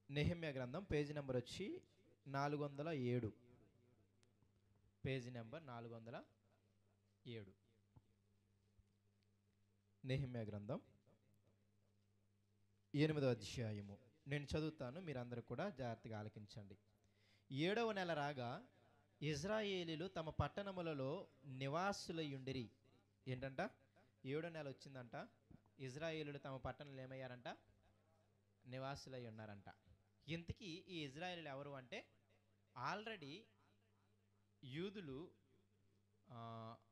నెహమ్య గ్రంథం page number వచ్చి నాలుగు వందల ఏడు పేజీ నెంబర్ నాలుగు వందల ఏడు నెహమ్య గ్రంథం ఎనిమిదో అధ్యాయము నేను చదువుతాను మీరందరూ కూడా జాగ్రత్తగా ఆలకించండి ఏడవ నెల రాగా ఇజ్రాయేలీలు తమ పట్టణములలో నివాసులయ్యుండిరి ఏంటంట ఏడో నెల వచ్చిందంట ఇజ్రాయేలులు తమ పట్టణంలో ఏమయ్యారంట నివాసులై ఉన్నారంట ఇంతకీ ఈ ఇజ్రాయేలీలు ఎవరు అంటే ఆల్రెడీ యూదులు ఆ,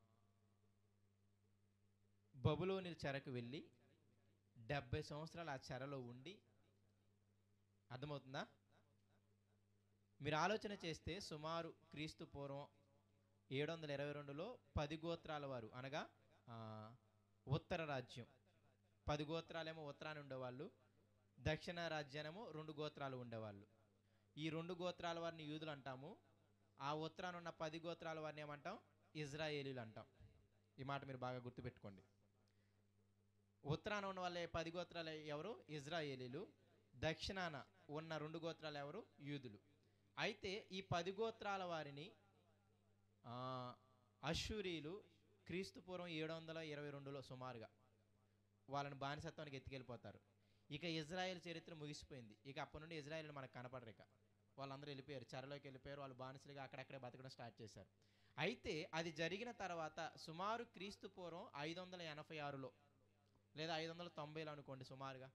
బబులోని చెరకు వెళ్ళి డెబ్బై సంవత్సరాలు ఆ చెరలో ఉండి అర్థమవుతుందా మీరు ఆలోచన చేస్తే సుమారు క్రీస్తు పూర్వం ఏడు వందల ఇరవై రెండులో పది గోత్రాల వారు అనగా ఆ, ఉత్తర రాజ్యం పది గోత్రాలేమో ఉత్తరాన్ని ఉండేవాళ్ళు దక్షిణ రాజ్యానేమో రెండు గోత్రాలు ఉండేవాళ్ళు ఈ రెండు గోత్రాల వారిని యూదులు అంటాము ఆ ఉత్తరాన ఉన్న పది గోత్రాల వారిని ఏమంటాం ఇజ్రాయేలీలు అంటాం ఈ మాట మీరు బాగా గుర్తుపెట్టుకోండి ఉత్తరాన ఉన్న వాళ్ళే పది గోత్రాలు ఎవరు ఇజ్రాయేలీలు దక్షిణాన ఉన్న రెండు గోత్రాలు ఎవరు యూదులు అయితే ఈ పది గోత్రాల వారిని ఆ, అశ్షూరీలు క్రీస్తు పూర్వం ఏడు వందల ఇరవై రెండులో సుమారుగా వాళ్ళని బానిసత్వానికి ఎత్తుకెళ్ళిపోతారు ఇక ఇజ్రాయెల్ చరిత్ర ముగిసిపోయింది ఇక అప్పటి నుండి ఇజ్రాయెల్ మనకు కనపడరు ఇక వాళ్ళందరూ వెళ్ళిపోయారు చెరలోకి వెళ్ళిపోయారు వాళ్ళు బానిసలుగా అక్కడక్కడే బతకడం స్టార్ట్ చేశారు అయితే అది జరిగిన తర్వాత సుమారు క్రీస్తు పూర్వం ఐదు వందల ఎనభై ఆరులో లేదా ఐదు వందల తొంభైలో అనుకోండి సుమారుగా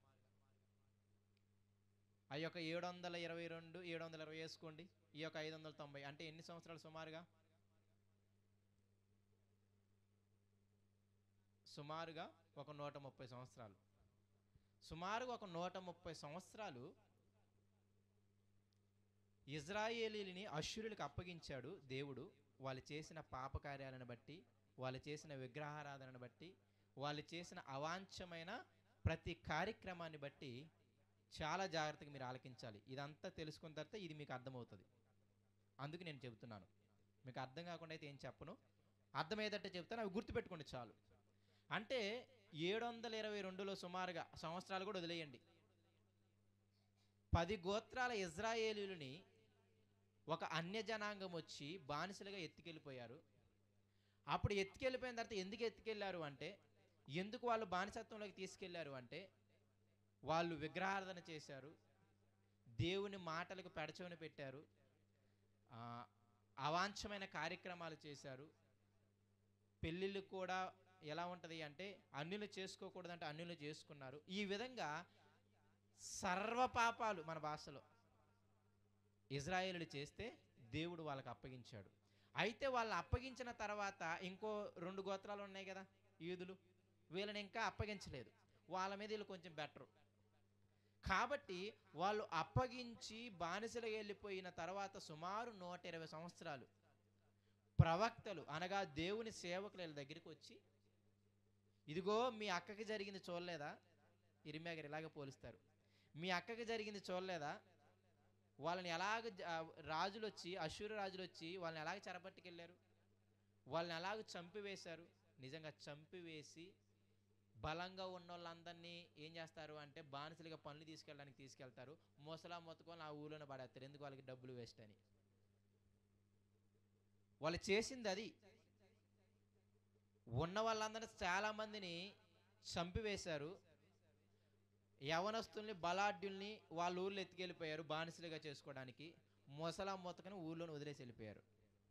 ఆ యొక్క ఏడు వందల ఇరవై రెండు ఏడు వందల ఇరవై వేసుకోండి ఈ యొక్క ఐదు వందల తొంభై అంటే ఎన్ని సంవత్సరాలు సుమారుగా సుమారుగా ఒక నూట ముప్పై సంవత్సరాలు సుమారుగా ఒక నూట ముప్పై సంవత్సరాలు ఇజ్రాయేలీని అశ్షురులకు అప్పగించాడు దేవుడు వాళ్ళు చేసిన పాపకార్యాలను బట్టి వాళ్ళు చేసిన విగ్రహారాధనను బట్టి వాళ్ళు చేసిన అవాంఛమైన ప్రతి కార్యక్రమాన్ని బట్టి చాలా జాగ్రత్తగా మీరు ఆలకించాలి ఇదంతా తెలుసుకున్న తర్వాత ఇది మీకు అర్థమవుతుంది అందుకు నేను చెబుతున్నాను మీకు అర్థం కాకుండా అయితే ఏం చెప్పను అర్థమయ్యేటట్టు చెప్తాను అవి గుర్తుపెట్టుకోండి చాలు అంటే ఏడు వందల ఇరవై రెండులో సుమారుగా సంవత్సరాలు కూడా వదిలేయండి పది గోత్రాల ఇజ్రాయేలీలని ఒక అన్య జనాంగం వచ్చి బానిసలుగా ఎత్తుకెళ్ళిపోయారు అప్పుడు ఎత్తుకెళ్ళిపోయిన తర్వాత ఎందుకు ఎత్తుకెళ్ళారు అంటే ఎందుకు వాళ్ళు బానిసత్వంలోకి తీసుకెళ్లారు అంటే వాళ్ళు విగ్రహారాధన చేశారు దేవుని మాటలకు పెడచవని పెట్టారు ఆ, అవాంఛమైన కార్యక్రమాలు చేశారు పెళ్ళిళ్ళు కూడా ఎలా ఉంటుంది అంటే అన్యులు చేసుకోకూడదంటే అన్యులు చేసుకున్నారు ఈ విధంగా సర్వ పాపాలు మన భాషలో ఇజ్రాయేలులు చేస్తే దేవుడు వాళ్ళకి అప్పగించాడు అయితే వాళ్ళని అప్పగించిన తర్వాత ఇంకో రెండు గోత్రాలు ఉన్నాయి కదా యూదులు వీళ్ళని ఇంకా అప్పగించలేదు వాళ్ళ మీద వీళ్ళు కొంచెం బెటరు కాబట్టి వాళ్ళు అప్పగించి బానిసలుగా వెళ్ళిపోయిన తర్వాత సుమారు నూట ఇరవై సంవత్సరాలు ప్రవక్తలు అనగా దేవుని సేవకులు వీళ్ళ దగ్గరికి వచ్చి ఇదిగో మీ అక్కకి జరిగింది చూడలేదా ఇరిమ్యా గారు ఇలాగ పోలిస్తారు మీ అక్కకి జరిగింది చూడలేదా వాళ్ళని ఎలాగ జ- ఆ, రాజులు వచ్చి అశూరు రాజులు వచ్చి వాళ్ళని ఎలాగ చెరపట్టుకెళ్ళారు వాళ్ళని ఎలాగ చంపివేశారు నిజంగా చంపివేసి బలంగా ఉన్న వాళ్ళందరినీ ఏం చేస్తారు అంటే బానిసలుగా పనులు తీసుకెళ్ళడానికి తీసుకెళ్తారు మొసలా మొత్తుకొని ఆ ఊళ్ళోనే పడేస్తారు ఎందుకు వాళ్ళకి డబ్బులు వేస్ట్ అని వాళ్ళు చేసింది అది ఉన్న వాళ్ళందరూ చాలా మందిని చంపివేశారు యవనస్తుల్ని బలాఢ్యుల్ని వాళ్ళ ఊళ్ళో ఎత్తుకెళ్ళిపోయారు బానిసలుగా చేసుకోవడానికి మొసలా మొత్తకని ఊళ్ళోని వదిలేసి వెళ్ళిపోయారు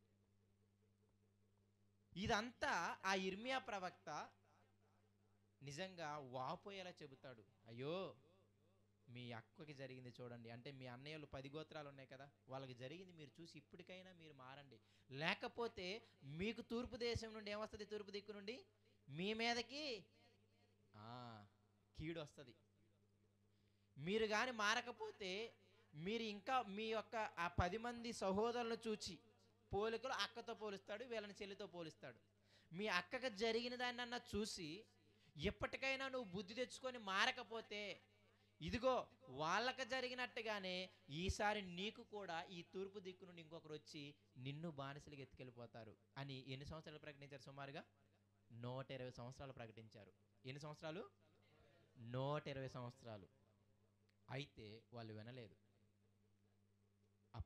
ఇదంతా ఆ ఇర్మియా ప్రవక్త నిజంగా వాపోయేలా చెబుతాడు అయ్యో మీ అక్కకి జరిగింది చూడండి అంటే మీ అన్నయ్యలు పది గోత్రాలు ఉన్నాయి కదా వాళ్ళకి జరిగింది మీరు చూసి ఇప్పటికైనా మీరు మారండి లేకపోతే మీకు తూర్పు దేశం నుండి ఏమొస్తుంది తూర్పు దిక్కు నుండి మీ మీదకి ఆ, కీడు వస్తుంది మీరు కానీ మారకపోతే మీరు ఇంకా మీ యొక్క ఆ పది మంది సహోదరులను చూచి పోలికలు అక్కతో పోలుస్తాడు వీళ్ళని చెల్లితో పోలుస్తాడు మీ అక్కకు జరిగిన దాన్నన్నా చూసి ఎప్పటికైనా నువ్వు బుద్ధి తెచ్చుకొని మారకపోతే ఇదిగో వాళ్ళకి జరిగినట్టుగానే ఈసారి నీకు కూడా ఈ తూర్పు దిక్కు నుండి ఇంకొకరు వచ్చి నిన్ను బానిసలుగా ఎత్తుకెళ్ళిపోతారు అని ఎన్ని సంవత్సరాలు ప్రకటించారు సుమారుగా నూట ఇరవై సంవత్సరాలు ప్రకటించారు ఎన్ని సంవత్సరాలు నూట ఇరవై సంవత్సరాలు అయితే వాళ్ళు వినలేదు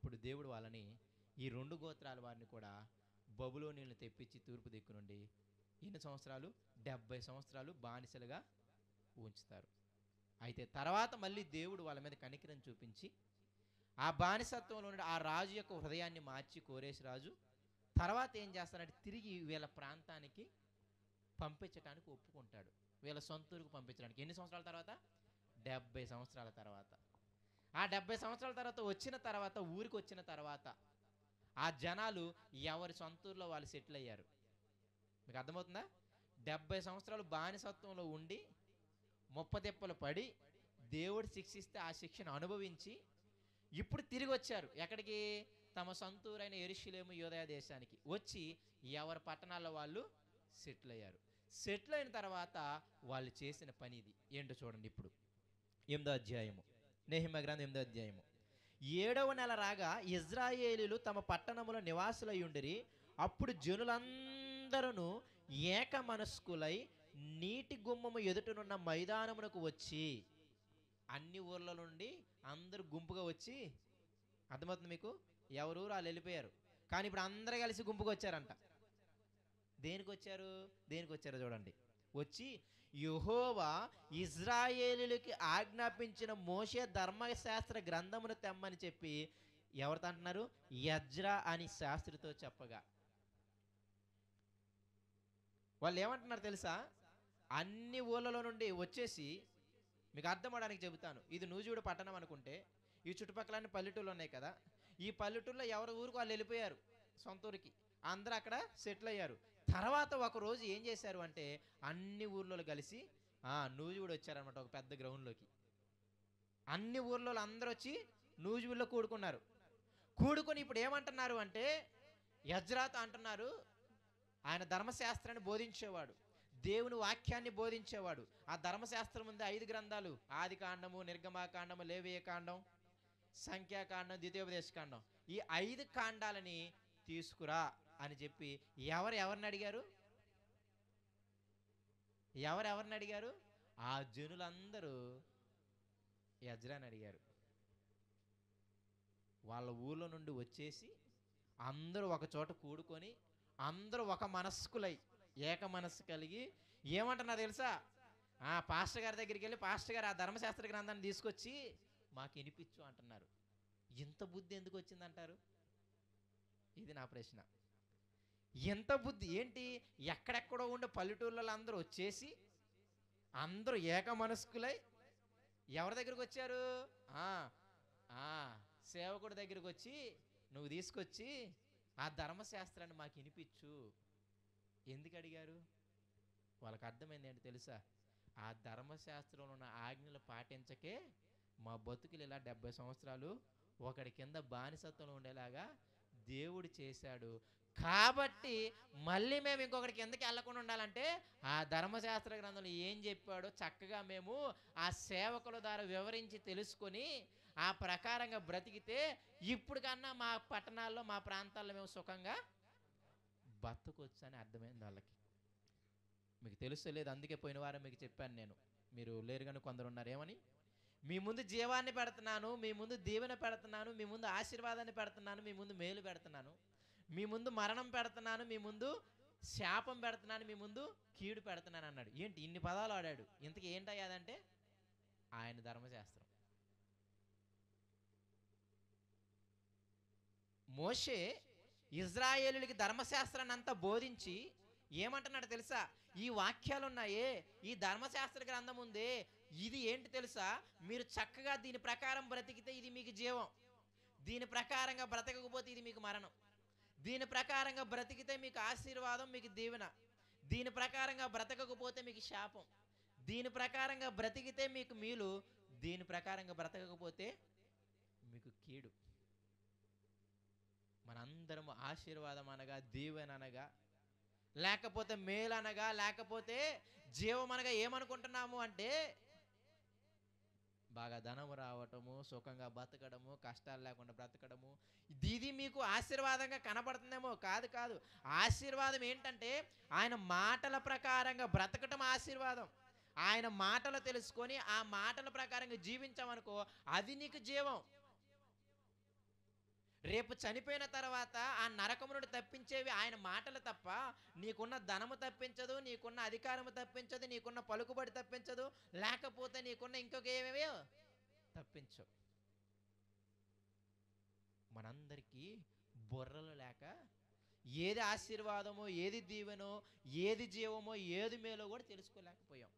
అప్పుడు దేవుడు వాళ్ళని ఈ రెండు గోత్రాల వారిని కూడా బబులోనీలను తెప్పించి తూర్పు దిక్కు నుండి ఎన్ని సంవత్సరాలు డెబ్బై సంవత్సరాలు బానిసలుగా ఉంచుతారు అయితే తర్వాత మళ్ళీ దేవుడు వాళ్ళ మీద కనికరం చూపించి ఆ బానిసత్వంలో నుండి ఆ రాజు యొక్క హృదయాన్ని మార్చి కోరేసి రాజు తర్వాత ఏం చేస్తారంటే తిరిగి వీళ్ళ ప్రాంతానికి పంపించడానికి ఒప్పుకుంటాడు వీళ్ళ సొంత ఊరికి పంపించడానికి ఎన్ని సంవత్సరాల తర్వాత డెబ్బై సంవత్సరాల తర్వాత ఆ డెబ్బై సంవత్సరాల తర్వాత వచ్చిన తర్వాత ఊరికి వచ్చిన తర్వాత ఆ జనాలు ఎవరి సొంత ఊర్లో వాళ్ళు సెటిల్ అయ్యారు మీకు అర్థమవుతుందా డెబ్బై సంవత్సరాలు బానిసత్వంలో ఉండి ముప్పతిప్పలు పడి దేవుడు శిక్షిస్తే ఆ శిక్షను అనుభవించి ఇప్పుడు తిరిగి వచ్చారు ఎక్కడికి తమ సొంతూరైన ఎరుషులేము యోదయ దేశానికి వచ్చి ఎవరి పట్టణాల్లో వాళ్ళు సెటిల్ అయ్యారు సెటిల్ అయిన తర్వాత వాళ్ళు చేసిన పని ఇది ఏంటో చూడండి ఇప్పుడు ఎనిమిదో అధ్యాయము నెహిమ గ్రంథం ఎనిమిదో అధ్యాయము ఏడవ నెల రాగా ఇజ్రాయేలీలు తమ పట్టణములో నివాసులై ఉండిరి అప్పుడు జనులందరూ ఏక మనస్కులై నీటి గుమ్మము ఎదుటనున్న మైదానమునకు వచ్చి అన్ని ఊర్ల నుండి అందరూ గుంపుగా వచ్చి అర్థమవుతుంది మీకు ఎవరు వాళ్ళు వెళ్ళిపోయారు కానీ ఇప్పుడు అందరూ కలిసి గుంపుగా వచ్చారంట దేనికి వచ్చారు దేనికి వచ్చారో చూడండి వచ్చి యెహోవా ఇజ్రాయేలులకి ఆజ్ఞాపించిన మోషే ధర్మశాస్త్ర గ్రంథమును తెమ్మని చెప్పి ఎవరితో అంటున్నారు యజ్రా అని శాస్త్రితో చెప్పగా వాళ్ళు ఏమంటున్నారు తెలుసా అన్ని ఊళ్ళలో నుండి వచ్చేసి మీకు అర్థం అవడానికి చెబుతాను ఇది నూజివీడు పట్టణం అనుకుంటే ఈ చుట్టుపక్కల అన్ని పల్లెటూళ్ళు ఉన్నాయి కదా ఈ పల్లెటూళ్ళలో ఎవరి ఊరికి వాళ్ళు వెళ్ళిపోయారు సొంత ఊరికి అందరూ అక్కడ సెటిల్ అయ్యారు తర్వాత ఒక రోజు ఏం చేశారు అంటే అన్ని ఊర్లలో కలిసి ఆ, నూజివీడు వచ్చారనమాట ఒక పెద్ద గ్రౌండ్లోకి అన్ని ఊర్లో అందరూ వచ్చి నూజివీడులో కూడుకున్నారు కూడుకొని ఇప్పుడు ఏమంటున్నారు అంటే యజ్రాత్ అంటున్నారు ఆయన ధర్మశాస్త్రాన్ని బోధించేవాడు దేవుని వాక్యాన్ని బోధించేవాడు ఆ ధర్మశాస్త్రం ఉంది ఐదు గ్రంథాలు ఆది కాండము నిర్గమాకాండము లేవియ కాండం సంఖ్యాకాండం ద్వితీయోపదేశ కాండం ఈ ఐదు కాండాలని తీసుకురా అని చెప్పి ఎవరు ఎవరిని అడిగారు ఎవరు ఎవరిని అడిగారు ఆ జనులందరూ యజ్రాని అడిగారు వాళ్ళ ఊర్లో నుండి వచ్చేసి అందరూ ఒక చోట కూడుకొని అందరూ ఒక మనస్కులై ఏక మనస్సు కలిగి ఏమంటున్నా తెలుసా ఆ పాస్టర్ గారి దగ్గరికి వెళ్ళి పాస్టర్ గారు ఆ ధర్మశాస్త్ర గ్రంథాన్ని తీసుకొచ్చి మాకు వినిపించు అంటున్నారు ఇంత బుద్ధి ఎందుకు వచ్చిందంటారు ఇది నా ప్రశ్న ఎంత బుద్ధి ఏంటి ఎక్కడెక్కడో ఉండే పల్లెటూర్లలో అందరూ వచ్చేసి అందరూ ఏక మనస్కులై ఎవరి దగ్గరికి వచ్చారు ఆ, ఆ, సేవకుడి దగ్గరికి వచ్చి నువ్వు తీసుకొచ్చి ఆ ధర్మశాస్త్రాన్ని మాకు వినిపించు ఎందుకు అడిగారు వాళ్ళకి అర్థమైంది ఏంటి తెలుసా ఆ ధర్మశాస్త్రంలో ఉన్న ఆజ్ఞలు పాటించకే మా బతుకులు ఇలా డెబ్బై సంవత్సరాలు ఒకడి కింద బానిసత్వంలో ఉండేలాగా దేవుడు చేశాడు కాబట్టి మళ్ళీ మేము ఇంకొకటి కిందకి వెళ్ళకుండా ఉండాలంటే ఆ ధర్మశాస్త్ర గ్రంథంలో ఏం చెప్పాడో చక్కగా మేము ఆ సేవకుల ద్వారా వివరించి తెలుసుకొని ఆ ప్రకారంగా బ్రతికితే ఇప్పుడు కన్నా మా పట్టణాల్లో మా ప్రాంతాల్లో మేము సుఖంగా బతకొచ్చు అని అర్థమైంది వాళ్ళకి మీకు తెలుసు లేదు అందుకే పోయిన వారం మీకు చెప్పాను నేను మీరు లేరు కానీ కొందరు ఉన్నారు ఏమని మీ ముందు జీవాన్ని పెడుతున్నాను మీ ముందు దీవెన పెడుతున్నాను మీ ముందు ఆశీర్వాదాన్ని పెడుతున్నాను మీ ముందు మేలు పెడుతున్నాను మీ ముందు మరణం పెడుతున్నాను మీ ముందు శాపం పెడుతున్నాను మీ ముందు కీడు పెడుతున్నాను అన్నాడు ఏంటి ఇన్ని పదాలు ఆడాడు ఇంతకీ ఏంటయ్యాదంటే ఆయన ధర్మశాస్త్రం మోషే ఇజ్రాయేలులకి ధర్మశాస్త్రాన్ని అంతా బోధించి ఏమంటున్నాడు తెలుసా ఈ వాక్యాలు ఉన్నాయే ఈ ధర్మశాస్త్ర గ్రంథం ఉందే ఇది ఏంటి తెలుసా మీరు చక్కగా దీని ప్రకారం బ్రతికితే ఇది మీకు జీవం దీని ప్రకారంగా బ్రతకకపోతే ఇది మీకు మరణం దీని ప్రకారంగా బ్రతికితే మీకు ఆశీర్వాదం మీకు దీవెన దీని ప్రకారంగా బ్రతకకపోతే మీకు శాపం దీని ప్రకారంగా బ్రతికితే మీకు మీలు దీని ప్రకారంగా బ్రతకకపోతే మీకు కీడు మనందరం ఆశీర్వాదం అనగా దీవెన అనగా లేకపోతే మేలు అనగా లేకపోతే జీవం అనగా ఏమనుకుంటున్నాము అంటే బాగా ధనం రావటము సుఖంగా బతకడము కష్టాలు లేకుండా బ్రతకడము ఇది ఇది మీకు ఆశీర్వాదంగా కనబడుతుందేమో కాదు కాదు ఆశీర్వాదం ఏంటంటే ఆయన మాటల ప్రకారంగా బ్రతకటం ఆశీర్వాదం ఆయన మాటలు తెలుసుకొని ఆ మాటల ప్రకారంగా జీవించామనుకో అది నీకు జీవం రేపు చనిపోయిన తర్వాత ఆ నరకము నుండి తప్పించేవి ఆయన మాటలు తప్ప నీకున్న ధనము తప్పించదు నీకున్న అధికారము తప్పించదు నీకున్న పలుకుబడి తప్పించదు లేకపోతే నీకున్న ఇంకొక ఏమేవో తప్పించవు మనందరికీ బుర్రలు లేక ఏది ఆశీర్వాదమో ఏది దీవెనో ఏది జీవమో ఏది మేలో కూడా తెలుసుకోలేకపోయాం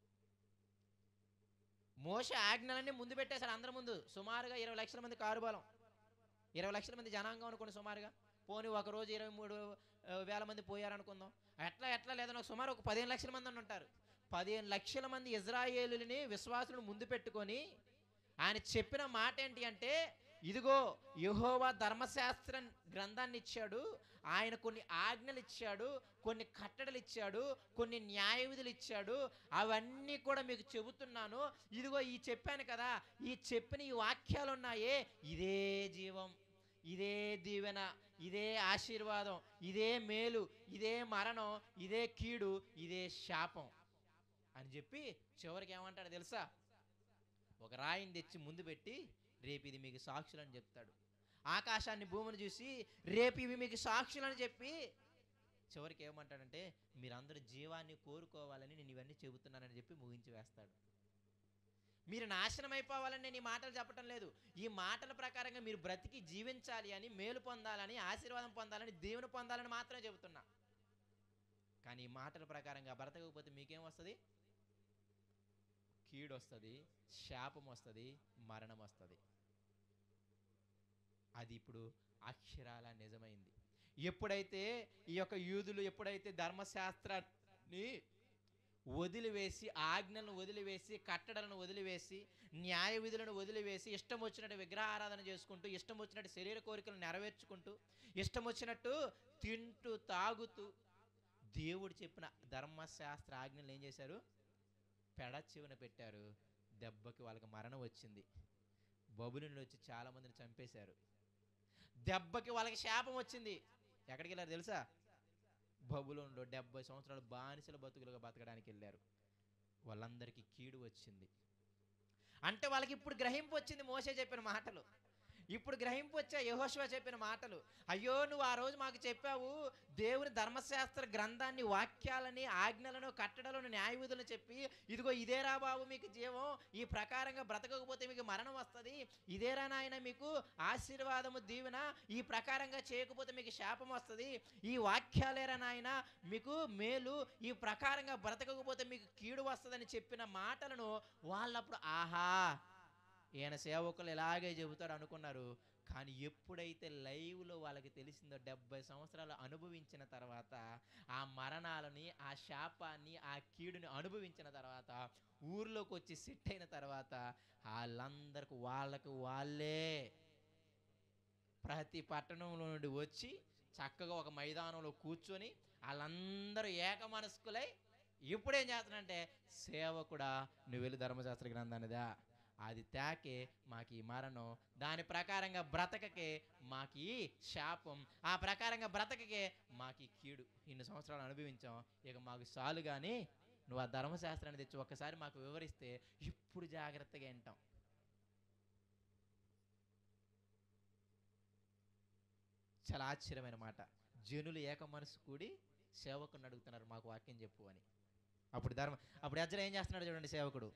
మోస ఆజ్ఞలన్నీ ముందు పెట్టేశాడు అందరి ముందు సుమారుగా ఇరవై లక్షల మంది కారుబలం ఇరవై లక్షల మంది జనాంగం అనుకోండి సుమారుగా పోనీ ఒక రోజు ఇరవై మూడు ఆ, వేల మంది పోయారనుకుందాం ఎట్లా ఎట్లా లేదని ఒక సుమారు ఒక పదిహేను లక్షల మంది అని ఉంటారు పదిహేను లక్షల మంది ఇజ్రాయేలుని విశ్వాసులను ముందు పెట్టుకొని ఆయన చెప్పిన మాట ఏంటి అంటే ఇదిగో యెహోవా ధర్మశాస్త్ర గ్రంథాన్ని ఇచ్చాడు ఆయన కొన్ని ఆజ్ఞలు ఇచ్చాడు కొన్ని కట్టడలు ఇచ్చాడు కొన్ని న్యాయ విధులు ఇచ్చాడు అవన్నీ కూడా మీకు చెబుతున్నాను ఇదిగో ఈ చెప్పాను కదా ఈ చెప్పిన ఈ వాక్యాలు ఉన్నాయే ఇదే జీవం ఇదే దీవెన ఇదే ఆశీర్వాదం ఇదే మేలు ఇదే మరణం ఇదే కీడు ఇదే శాపం అని చెప్పి చివరికి ఏమంటాడు తెలుసా ఒక రాయిని తెచ్చి ముందు పెట్టి రేపు ఇది మీకు సాక్షులని చెప్తాడు ఆకాశాన్ని భూమిని చూసి రేపు ఇవి మీకు సాక్షులని చెప్పి చివరికి ఏమంటాడంటే మీరందరూ జీవాన్ని కోరుకోవాలని నేను ఇవన్నీ చెబుతున్నానని చెప్పి ముగించి వేస్తాడు మీరు నాశనం అయిపోవాలని నేను ఈ మాటలు చెప్పటం లేదు ఈ మాటల ప్రకారంగా మీరు బ్రతికి జీవించాలి అని మేలు పొందాలని ఆశీర్వాదం పొందాలని దేవుని పొందాలని మాత్రమే చెబుతున్నా కానీ ఈ మాటల ప్రకారంగా బ్రతకకపోతే మీకేం వస్తుంది కీడు వస్తుంది శాపం వస్తుంది మరణం వస్తుంది అది ఇప్పుడు అక్షరాల నిజమైంది ఎప్పుడైతే ఈ యొక్క యూదులు ఎప్పుడైతే ధర్మశాస్త్రాన్ని వదిలివేసి ఆజ్ఞలను వదిలివేసి కట్టడలను వదిలివేసి న్యాయ విధులను వదిలివేసి ఇష్టం వచ్చినట్టు విగ్రహారాధన చేసుకుంటూ ఇష్టం వచ్చినట్టు శరీర కోరికలు నెరవేర్చుకుంటూ ఇష్టం వచ్చినట్టు తింటూ తాగుతూ దేవుడు చెప్పిన ధర్మశాస్త్ర ఆజ్ఞలు ఏం చేశారు పెడ చెవిన పెట్టారు దెబ్బకి వాళ్ళకి మరణం వచ్చింది బబులుని వచ్చి చాలా మందిని చంపేశారు దెబ్బకి వాళ్ళకి శాపం వచ్చింది ఎక్కడికి వెళ్ళారు తెలుసా బబులోన్లో డెబ్బై సంవత్సరాలు బానిసల బతుకులుగా బతకడానికి వెళ్ళారు వాళ్ళందరికీ కీడు వచ్చింది అంటే వాళ్ళకి ఇప్పుడు గ్రహింపు వచ్చింది మోసే చెప్పిన మాటలు ఇప్పుడు గ్రహింపు వచ్చా యహోశివ చెప్పిన మాటలు అయ్యో నువ్వు ఆ రోజు మాకు చెప్పావు దేవుని ధర్మశాస్త్ర గ్రంథాన్ని వాక్యాలని ఆజ్ఞలను కట్టడలను న్యాయవిధులను చెప్పి ఇదిగో ఇదేరా బాబు మీకు జీవం ఈ ప్రకారంగా బ్రతకకపోతే మీకు మరణం వస్తుంది ఇదేరా నాయన మీకు ఆశీర్వాదము దీవెన ఈ ప్రకారంగా చేయకపోతే మీకు శాపం వస్తుంది ఈ వాక్యాలేరా నాయన మీకు మేలు ఈ ప్రకారంగా బ్రతకకపోతే మీకు కీడు వస్తుందని చెప్పిన మాటలను వాళ్ళప్పుడు ఆహా ఈయన సేవకులు ఇలాగే చెబుతాడు అనుకున్నారు కానీ ఎప్పుడైతే లైవ్లో వాళ్ళకి తెలిసిందో డెబ్బై సంవత్సరాలు అనుభవించిన తర్వాత ఆ మరణాలని ఆ శాపాన్ని ఆ కీడుని అనుభవించిన తర్వాత ఊర్లోకి వచ్చి సెట్ అయిన తర్వాత వాళ్ళందరికి వాళ్ళకు వాళ్ళే ప్రతి పట్టణంలో నుండి వచ్చి చక్కగా ఒక మైదానంలో కూర్చొని వాళ్ళందరూ ఏక మనస్కులై ఇప్పుడేం చేస్తున్నానంటే సేవకుడా నువ్వు వెళ్ళి ధర్మశాస్త్ర గ్రంథానిదా అది తాకే మాకు ఈ మరణం దాని ప్రకారంగా బ్రతకకే మాకు ఈ శాపం ఆ ప్రకారంగా బ్రతకకే మాకు ఈ కీడు ఇన్ని సంవత్సరాలు అనుభవించాం ఇక మాకు చాలు కానీ నువ్వు ఆ ధర్మశాస్త్రాన్ని తెచ్చి ఒక్కసారి మాకు వివరిస్తే ఇప్పుడు జాగ్రత్తగా వింటాం చాలా ఆశ్చర్యమైన మాట జనులు ఏక మనసు కూడి సేవకుని అడుగుతున్నారు మాకు వాక్యం చెప్పు అని అప్పుడు ధర్మ అప్పుడు ఎజ్ర ఏం చేస్తున్నాడు చూడండి సేవకుడు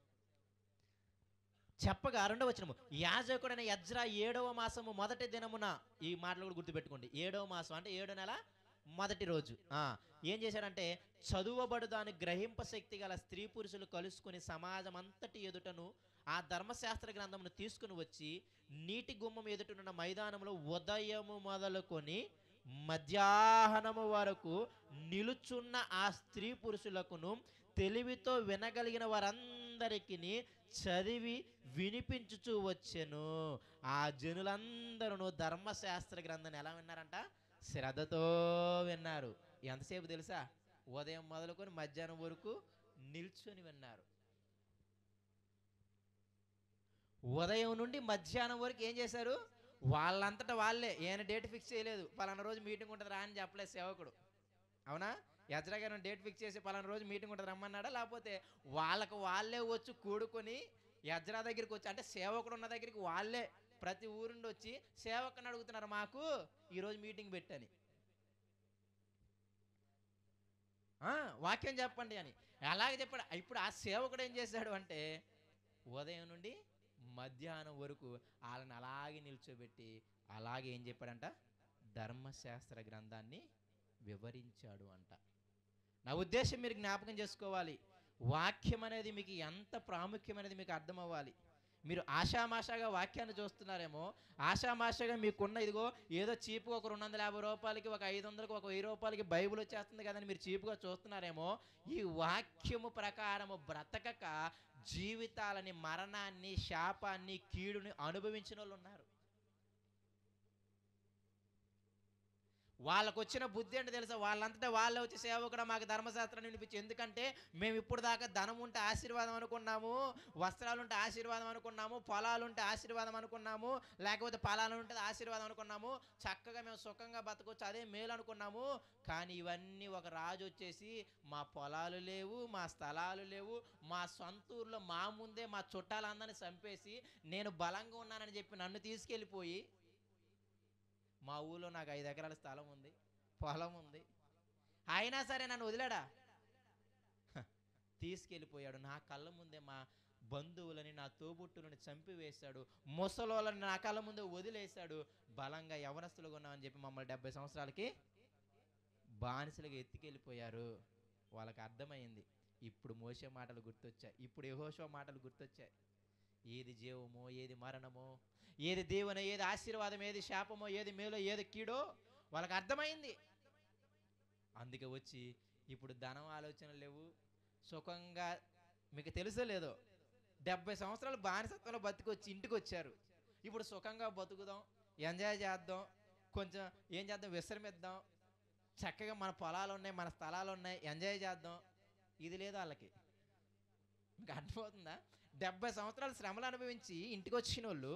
చెప్పగా రెండవ వచనము యాజకుడైన యజ్రా ఏడవ మాసము మొదటి దినమున ఈ మాటలు కూడా గుర్తుపెట్టుకోండి ఏడవ మాసం అంటే ఏడో నెల మొదటి రోజు ఆ, ఏం చేశాడంటే చదువబడు దాని గ్రహింప శక్తి గల స్త్రీ పురుషులు కలుసుకుని సమాజం అంతటి ఎదుటను ఆ ధర్మశాస్త్ర గ్రంథమును తీసుకుని వచ్చి నీటి గుమ్మం ఎదుటనున్న మైదానంలో ఉదయము మొదలుకొని మధ్యాహ్నము వరకు నిలుచున్న ఆ స్త్రీ పురుషులకును తెలివితో వినగలిగిన వారందరికీ చదివి వినిపించుచూ వచ్చెను ఆ జనులందరూ ధర్మశాస్త్ర గ్రంథాన్ని ఎలా విన్నారంట శ్రద్ధతో విన్నారు ఎంతసేపు తెలుసా ఉదయం మొదలుకొని మధ్యాహ్నం వరకు నిల్చొని విన్నారు ఉదయం నుండి మధ్యాహ్నం వరకు ఏం చేశారు వాళ్ళంతటా వాళ్ళే ఏమైనా డేట్ ఫిక్స్ చేయలేదు పలానా రోజు మీటింగ్ ఉంటుంది రా అని చెప్పలేదు సేవకుడు అవునా యజ్రా గారు డేట్ ఫిక్స్ చేసి పలానా రోజు మీటింగ్ ఉంటుంది రమ్మన్నాడా లేకపోతే వాళ్ళకు వాళ్ళే వచ్చి కూడుకొని యజ్రా దగ్గరికి వచ్చి అంటే సేవకుడు ఉన్న దగ్గరికి వాళ్ళే ప్రతి ఊరుండి వచ్చి సేవకుని అడుగుతున్నారు మాకు ఈరోజు మీటింగ్ పెట్టని ఆ, వాక్యం చెప్పండి అని అలాగే చెప్పాడు ఇప్పుడు ఆ సేవకుడు ఏం చేశాడు అంటే ఉదయం నుండి మధ్యాహ్నం వరకు వాళ్ళని అలాగే నిల్చోబెట్టి అలాగే ఏం చెప్పాడంట ధర్మశాస్త్ర గ్రంథాన్ని వివరించాడు అంట నా ఉద్దేశం మీరు జ్ఞాపకం చేసుకోవాలి వాక్యం అనేది మీకు ఎంత ప్రాముఖ్యమైనది మీకు అర్థం అవ్వాలి మీరు ఆషామాషాగా వాక్యాన్ని చూస్తున్నారేమో ఆషామాషాగా మీకున్న ఇదిగో ఏదో చీపుగా ఒక రెండు వందల యాభై రూపాయలకి ఒక ఐదు వందలకి ఒక వెయ్యి రూపాయలకి బైబిల్ వచ్చేస్తుంది కదని మీరు చీపుగా చూస్తున్నారేమో ఈ వాక్యము ప్రకారము బ్రతకక జీవితాలని మరణాన్ని శాపాన్ని కీడుని అనుభవించిన వాళ్ళు ఉన్నారు వాళ్ళకు వచ్చిన బుద్ధి అంటే తెలుసా వాళ్ళంతటా వాళ్ళే వచ్చి సేవకుడు మాకు ధర్మశాస్త్రాన్ని వినిపించి ఎందుకంటే మేము ఇప్పుడు దాకా ధనం ఉంటే ఆశీర్వాదం అనుకున్నాము వస్త్రాలు ఉంటే ఆశీర్వాదం అనుకున్నాము పొలాలు ఉంటే ఆశీర్వాదం అనుకున్నాము లేకపోతే పొలాలు ఉంటే ఆశీర్వాదం అనుకున్నాము చక్కగా మేము సుఖంగా బతకొచ్చు అదే మేలు అనుకున్నాము కానీ ఇవన్నీ ఒక రాజు వచ్చేసి మా పొలాలు లేవు మా స్థలాలు లేవు మా సొంత ఊర్లో మా ముందే మా చుట్టాలందరినీ చంపేసి నేను బలంగా ఉన్నానని చెప్పి నన్ను తీసుకెళ్ళిపోయి మా ఊళ్ళో నాకు ఐదు ఎకరాల స్థలం ఉంది పొలం ఉంది అయినా సరే నన్ను వదిలాడా హ, తీసుకెళ్ళిపోయాడు నా కళ్ళ ముందే మా బంధువులని నా తోబుట్టులని చంపివేశాడు ముసలోళ్ళని నా కళ్ళ ముందే వదిలేశాడు బలంగా యవనస్తులుగా ఉన్నామని చెప్పి మమ్మల్ని డెబ్బై సంవత్సరాలకి బానిసలుగా ఎత్తుకెళ్ళిపోయారు వాళ్ళకి అర్థమైంది ఇప్పుడు మోసే మాటలు గుర్తొచ్చాయి ఇప్పుడు యెహోషువ మాటలు గుర్తొచ్చాయి ఏది జీవమో ఏది మరణమో ఏది దేవుని ఏది ఆశీర్వాదం ఏది శాపమో ఏది మేలో ఏది కీడో వాళ్ళకి అర్థమైంది అందుకే వచ్చి ఇప్పుడు ధనం ఆలోచనలు లేవు సుఖంగా మీకు తెలుసో లేదో డెబ్బై సంవత్సరాలు బానిసత్వంలో బతికొచ్చి ఇంటికి వచ్చారు ఇప్పుడు సుఖంగా బతుకుదాం ఎంజాయ్ చేద్దాం కొంచెం ఏం చేద్దాం విశ్రమిద్దాం చక్కగా మన పొలాలు ఉన్నాయి మన స్థలాలు ఉన్నాయి ఎంజాయ్ చేద్దాం ఇది లేదు వాళ్ళకి మీకు అర్థమవుతుందా డెబ్బై సంవత్సరాలు శ్రమలు అనుభవించి ఇంటికి వచ్చిన వాళ్ళు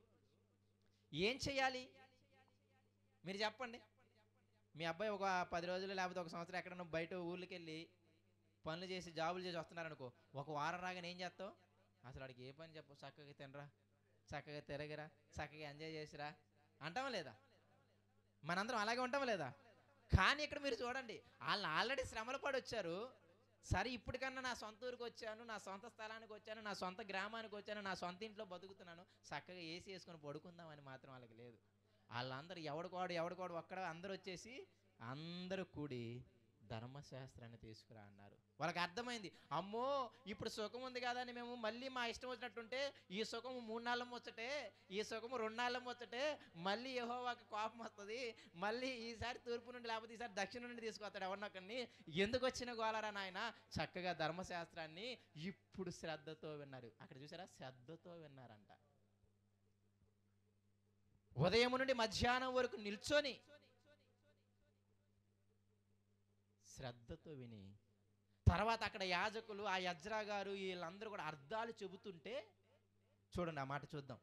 ఏం చేయాలి మీరు చెప్పండి మీ అబ్బాయి ఒక పది రోజులు లేకపోతే ఒక సంవత్సరం ఎక్కడన్నా బయట ఊర్లకి వెళ్ళి పనులు చేసి జాబులు చేసి వస్తున్నారనుకో ఒక వారం రాగానే ఏం చేస్తావు అసలు వాడికి ఏ పని చెప్పు చక్కగా తినరా చక్కగా తిరగరా చక్కగా ఎంజాయ్ చేసిరా అంటామా లేదా మనందరం అలాగే ఉంటామా లేదా కానీ ఇక్కడ మీరు చూడండి వాళ్ళు ఆల్రెడీ శ్రమలు పడి వచ్చారు సరే ఇప్పటికన్నా నా సొంత ఊరికి వచ్చాను నా సొంత స్థలానికి వచ్చాను నా సొంత గ్రామానికి వచ్చాను నా సొంత ఇంట్లో బతుకుతున్నాను చక్కగా ఏసీ వేసుకొని పడుకుందామని మాత్రం వాళ్ళకి లేదు వాళ్ళందరూ ఎవడికోడు ఎవడికోడు ఒక్కడ అందరూ వచ్చేసి అందరూ కూడి ధర్మశాస్త్రాన్ని తీసుకురా అన్నారు వాళ్ళకి అర్థమైంది అమ్మో ఇప్పుడు సుఖం ఉంది కదా అని మేము మళ్ళీ మా ఇష్టం వచ్చినట్టుంటే ఈ సుఖము మూడు నాళ్ళం వచ్చటే ఈ సుఖము రెండు నాళ్ళం వచ్చటే మళ్ళీ యెహోవాకి కోపం వస్తుంది మళ్ళీ ఈసారి తూర్పు నుండి లేకపోతే ఈసారి దక్షిణం నుండి తీసుకొస్తాడు ఎవరినొకరిని ఎందుకు వచ్చిన గోలరా నాయన చక్కగా ధర్మశాస్త్రాన్ని ఇప్పుడు శ్రద్ధతో విన్నారు అక్కడ చూసారా శ్రద్ధతో విన్నారంట ఉదయం నుండి మధ్యాహ్నం వరకు నిల్చొని శ్రద్ధతో విని తర్వాత అక్కడ యాజకులు ఆ యజ్రా గారు వీళ్ళందరూ కూడా అర్థాలు చెబుతుంటే చూడండి ఆ మాట చూద్దాం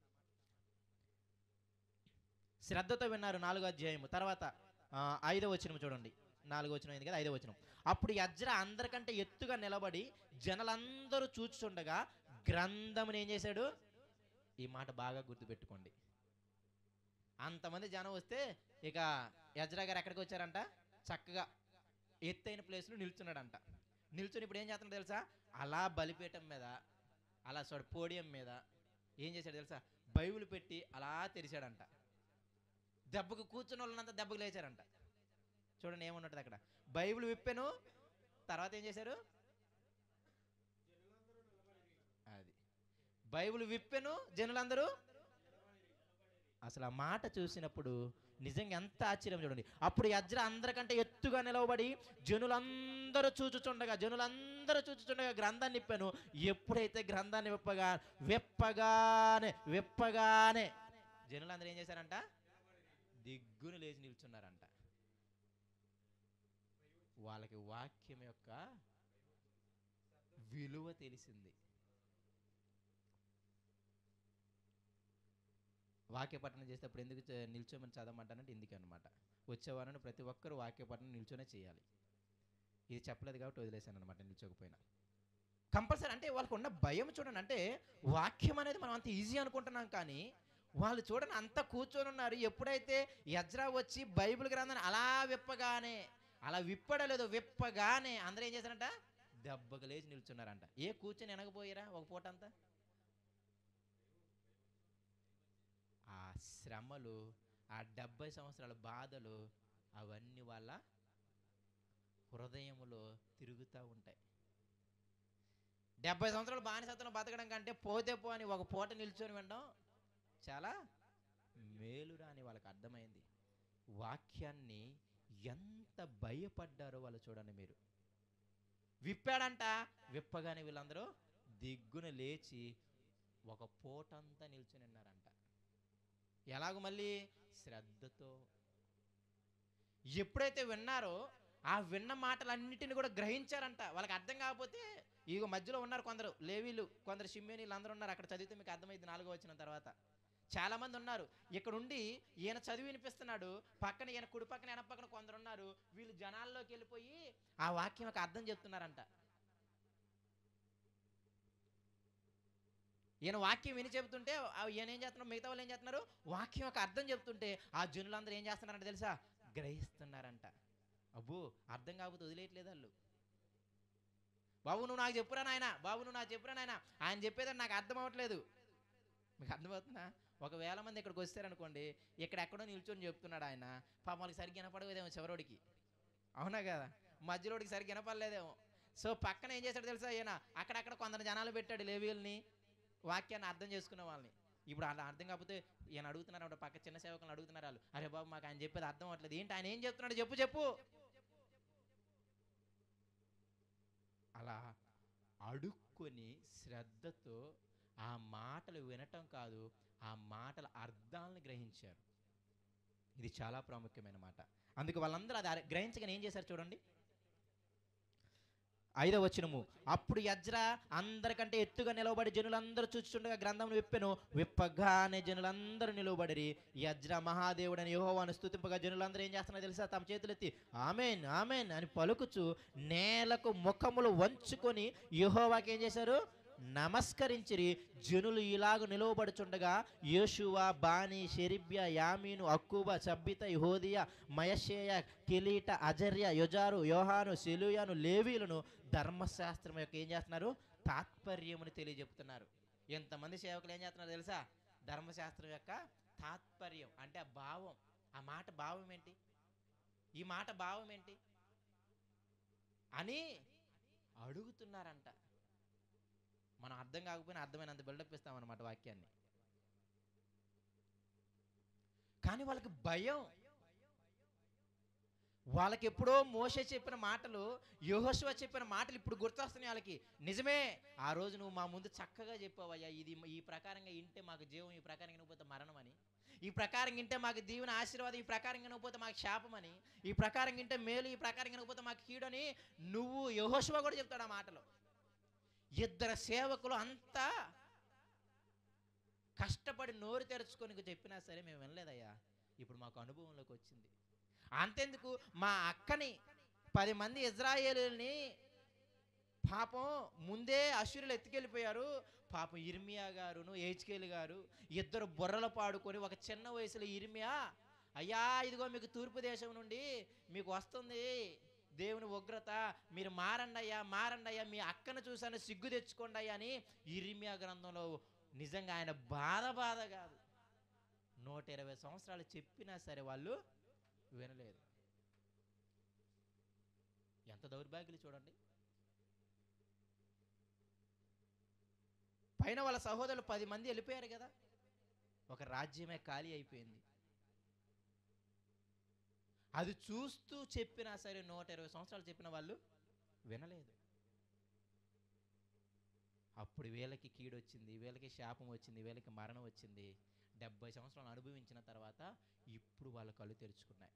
శ్రద్ధతో విన్నారు నాలుగో అధ్యాయము తర్వాత ఆ, ఐదో వచనం చూడండి నాలుగో వచనం అయింది కదా ఐదో వచనం అప్పుడు యజ్ర అందరికంటే ఎత్తుగా నిలబడి జనలందరూ చూచుచుండగా గ్రంథముని ఏం చేశాడు ఈ మాట బాగా గుర్తుపెట్టుకోండి అంతమంది జనం వస్తే ఇక యజ్రా గారు ఎక్కడికి వచ్చారంట చక్కగా ఎత్తైన ప్లేస్లో నిల్చున్నాడంట నిల్చుని ఇప్పుడు ఏం చేస్తున్నాడు తెలుసా అలా బలిపీఠం మీద అలా చూడ పోడియం మీద ఏం చేశాడు తెలుసా బైబిల్ పెట్టి అలా తెరిచాడంట దెబ్బకు కూర్చున్న వాళ్ళంతా దెబ్బకు లేచారంట చూడండి ఏమున్నట్టు అక్కడ బైబిల్ విప్పెను తర్వాత ఏం చేశారు అది బైబిల్ విప్పెను జనులందరూ అసలు ఆ మాట చూసినప్పుడు నిజంగా ఎంత ఆశ్చర్యం చూడండి అప్పుడు యజ్ర అందరికంటే ఎత్తుగా నిలవబడి జనులందరూ చూచుచుండగా జనులందరూ చూచుచుండగా గ్రంథాన్ని విప్పాను ఎప్పుడైతే గ్రంథాన్ని విప్పగా విప్పగానే విప్పగానే జనులందరూ ఏం చేశారంట దిగ్గును లేచి నిల్చున్నారంట వాళ్ళకి వాక్యం యొక్క విలువ తెలిసింది వాక్య పఠనం చేసేటప్పుడు ఎందుకు చే- నిల్చోమని చదవమంటానంటే ఎందుకు అనమాట వచ్చేవారని ప్రతి ఒక్కరు వాక్య పఠనం నిల్చొనే చేయాలి ఇది చెప్పలేదు కాబట్టి వదిలేశాను అనమాట నిల్చోకపోయినా కంపల్సరీ అంటే వాళ్ళకు ఉన్న భయం చూడండి అంటే వాక్యం అనేది మనం అంత ఈజీ అనుకుంటున్నాం కానీ వాళ్ళు చూడండి అంతా కూర్చొని ఉన్నారు ఎప్పుడైతే యజ్రా వచ్చి బైబిల్ గ్రంథాన్ని అలా విప్పగానే అలా విప్పడలేదు విప్పగానే అందరూ ఏం చేశారంట దెబ్బకు లేచి నిల్చున్నారంట ఏ కూర్చొని వెనకపోయారా ఒక పూట అంతా ఆ శ్రమలు ఆ డెబ్బై సంవత్సరాల బాధలు అవన్నీ వాళ్ళ హృదయములో తిరుగుతూ ఉంటాయి డెబ్బై సంవత్సరాలు బానిసత్వం బతకడం కంటే పోతే పో అని ఒక పూట నిల్చొని వినడం చాలా మేలురా అని వాళ్ళకి అర్థమైంది వాక్యాన్ని ఎంత భయపడ్డారో వాళ్ళు చూడండి మీరు విప్పాడంట విప్పగానే వీళ్ళందరూ దిగ్గున లేచి ఒక పూటంతా నిల్చుని ఉన్నారంట ఎలాగో మళ్ళీ శ్రద్ధతో ఎప్పుడైతే విన్నారో ఆ విన్న మాటలన్నిటిని కూడా గ్రహించారంట వాళ్ళకి అర్థం కాకపోతే ఇక మధ్యలో ఉన్నారు కొందరు లేవీలు కొందరు షిమ్మేనీలు అందరూ ఉన్నారు అక్కడ చదివితే మీకు అర్థమైంది నాలుగో వచ్చిన తర్వాత చాలా మంది ఉన్నారు ఇక్కడ ఉండి ఈయన చదివి వినిపిస్తున్నాడు పక్కన ఈయన కుడి పక్కన ఎన పక్కన కొందరు ఉన్నారు వీళ్ళు జనాల్లోకి వెళ్ళిపోయి ఆ వాక్యం యొక్క అర్థం చెప్తున్నారంట ఈయన వాక్యం విని చెబుతుంటే ఆ ఈయన ఏం చేస్తున్నారు మిగతా వాళ్ళు ఏం చేస్తున్నారు వాక్యం యొక్క అర్థం చెప్తుంటే ఆ జనులందరూ ఏం చేస్తున్నారంట తెలుసా గ్రహిస్తున్నారంట అబ్బో అర్థం కాకపోతే వదిలేయట్లేదు వాళ్ళు బాబు నువ్వు నాకు చెప్పురా నాయన బాబు నువ్వు నాకు చెప్పురా నాయన ఆయన చెప్పేదని నాకు అర్థం అవ్వట్లేదు మీకు అర్థమవుతుందా ఒక వేల మంది ఇక్కడికి వస్తారనుకోండి ఇక్కడ ఎక్కడో నిల్చొని చెప్తున్నాడు ఆయన పాపం వాళ్ళకి సరిగ్గా వినపడలేదేమో చివరోడికి అవునా కదా మధ్యలోడికి సరిగ్గా వినపడలేదేమో సో పక్కన ఏం చేశాడు తెలుసా ఈయన అక్కడక్కడ కొందరు జనాలు పెట్టాడు లేవీల్ని వాక్యాన్ని అర్థం చేసుకునే వాళ్ళని ఇప్పుడు అలా అర్థం కాకపోతే ఈయన అడుగుతున్నారు అన్నమాట పక్క చిన్న సేవకులను అడుగుతున్నారు వాళ్ళు అరే బాబు మాకు ఆయన చెప్పేది అర్థం అవ్వట్లేదు ఏంటి ఆయన ఏం చెప్తున్నాడు చెప్పు చెప్పు అలా అడుక్కొని శ్రద్ధతో ఆ మాటలు వినటం కాదు ఆ మాటల అర్థాలను గ్రహించారు ఇది చాలా ప్రాముఖ్యమైన మాట అందుకు వాళ్ళందరూ అది అర- గ్రహించగానే ఏం చేశారు చూడండి ఐదవ వచనము అప్పుడు యజ్రా అందరికంటే ఎత్తుగా నిలవబడి జనులందరూ చూస్తుండగా గ్రంథం విప్పెను విప్పగానే జనులందరూ నిలవబడిరి యజ్రా మహాదేవుడని యెహోవాను స్తుతింపగా జనులందరూ ఏం చేస్తున్నారో తెలుసా తమ చేతులెత్తి ఆమెన్ ఆమెన్ అని పలుకుచు నేలకు ముఖములు వంచుకొని యెహోవాకి ఏం చేశారు నమస్కరించిరి జనులు ఇలాగ నిలువబడుచుండగా యోషువ బాని షెరిబ్య యామీను అక్కుబ సబ్బిత యహోదియ మయషేయ కిలీట అజర్య యుజారు యోహాను సెలుయాను లేవీలను ధర్మశాస్త్రం యొక్క ఏం చేస్తున్నారు తాత్పర్యముని తెలియజెప్తున్నారు ఎంతమంది సేవకులు ఏం చేస్తున్నారు తెలుసా ధర్మశాస్త్రం యొక్క తాత్పర్యం అంటే ఆ భావం ఆ మాట భావం ఏంటి ఈ మాట భావం ఏంటి అని అడుగుతున్నారంట మనం అర్థం కాకపోయినా అర్థమైనంత బిల్డప్ ఇస్తామన్నమాట వాక్యాన్ని కానీ వాళ్ళకి భయం వాళ్ళకి ఎప్పుడో మోసే చెప్పిన మాటలు యోహోశివ చెప్పిన మాటలు ఇప్పుడు గుర్తొస్తున్నాయి వాళ్ళకి నిజమే ఆ రోజు నువ్వు మా ముందు చక్కగా చెప్పావయ్యా ఇది ఈ ప్రకారంగా ఇంటే మాకు జీవం ఈ ప్రకారంగా వినకపోతే మరణం అని ఈ ప్రకారం ఇంటే మాకు దీవెన ఆశీర్వాదం ఈ ప్రకారం వినకపోతే మాకు శాపం అని ఈ ప్రకారం ఇంటే మేలు ఈ ప్రకారం వినకపోతే మాకు కీడని నువ్వు యహోశివ కూడా చెప్తాడు ఆ మాటలో ఇద్దరు సేవకులు అంతా కష్టపడి నోరు తెరుచుకొని చెప్పినా సరే మేము వినలేదయ్యా ఇప్పుడు మాకు అనుభవంలోకి వచ్చింది అంతెందుకు మా అక్కని పది మంది ఇజ్రాయేలుని పాపం ముందే అశ్వరులు ఎత్తుకెళ్ళిపోయారు పాపం ఇర్మియా గారును హెచ్కేల్ గారు ఇద్దరు బుర్రలు పాడుకొని ఒక చిన్న వయసులో ఇర్మియా అయ్యా ఇదిగో మీకు తూర్పు దేశం నుండి మీకు వస్తుంది దేవుని ఉగ్రత మీరు మారండి అయ్యా మారండి అయ్యా మీ అక్కను చూసాను సిగ్గు తెచ్చుకోండి అయ్యా అని ఇరిమియా గ్రంథంలో నిజంగా ఆయన బాధ బాధ కాదు నూట ఇరవై సంవత్సరాలు చెప్పినా సరే వాళ్ళు వినలేదు ఎంత దౌర్భాగ్యులు చూడండి పైన వాళ్ళ సహోదరులు పది మంది వెళ్ళిపోయారు కదా ఒక రాజ్యమే ఖాళీ అయిపోయింది అది చూస్తూ చెప్పినా సరే నూట ఇరవై సంవత్సరాలు చెప్పిన వాళ్ళు వినలేదు అప్పుడు వీళ్ళకి కీడొచ్చింది వీళ్ళకి శాపం వచ్చింది వీళ్ళకి మరణం వచ్చింది డెబ్బై సంవత్సరాలు అనుభవించిన తర్వాత ఇప్పుడు వాళ్ళ కళ్ళు తెరుచుకున్నాయి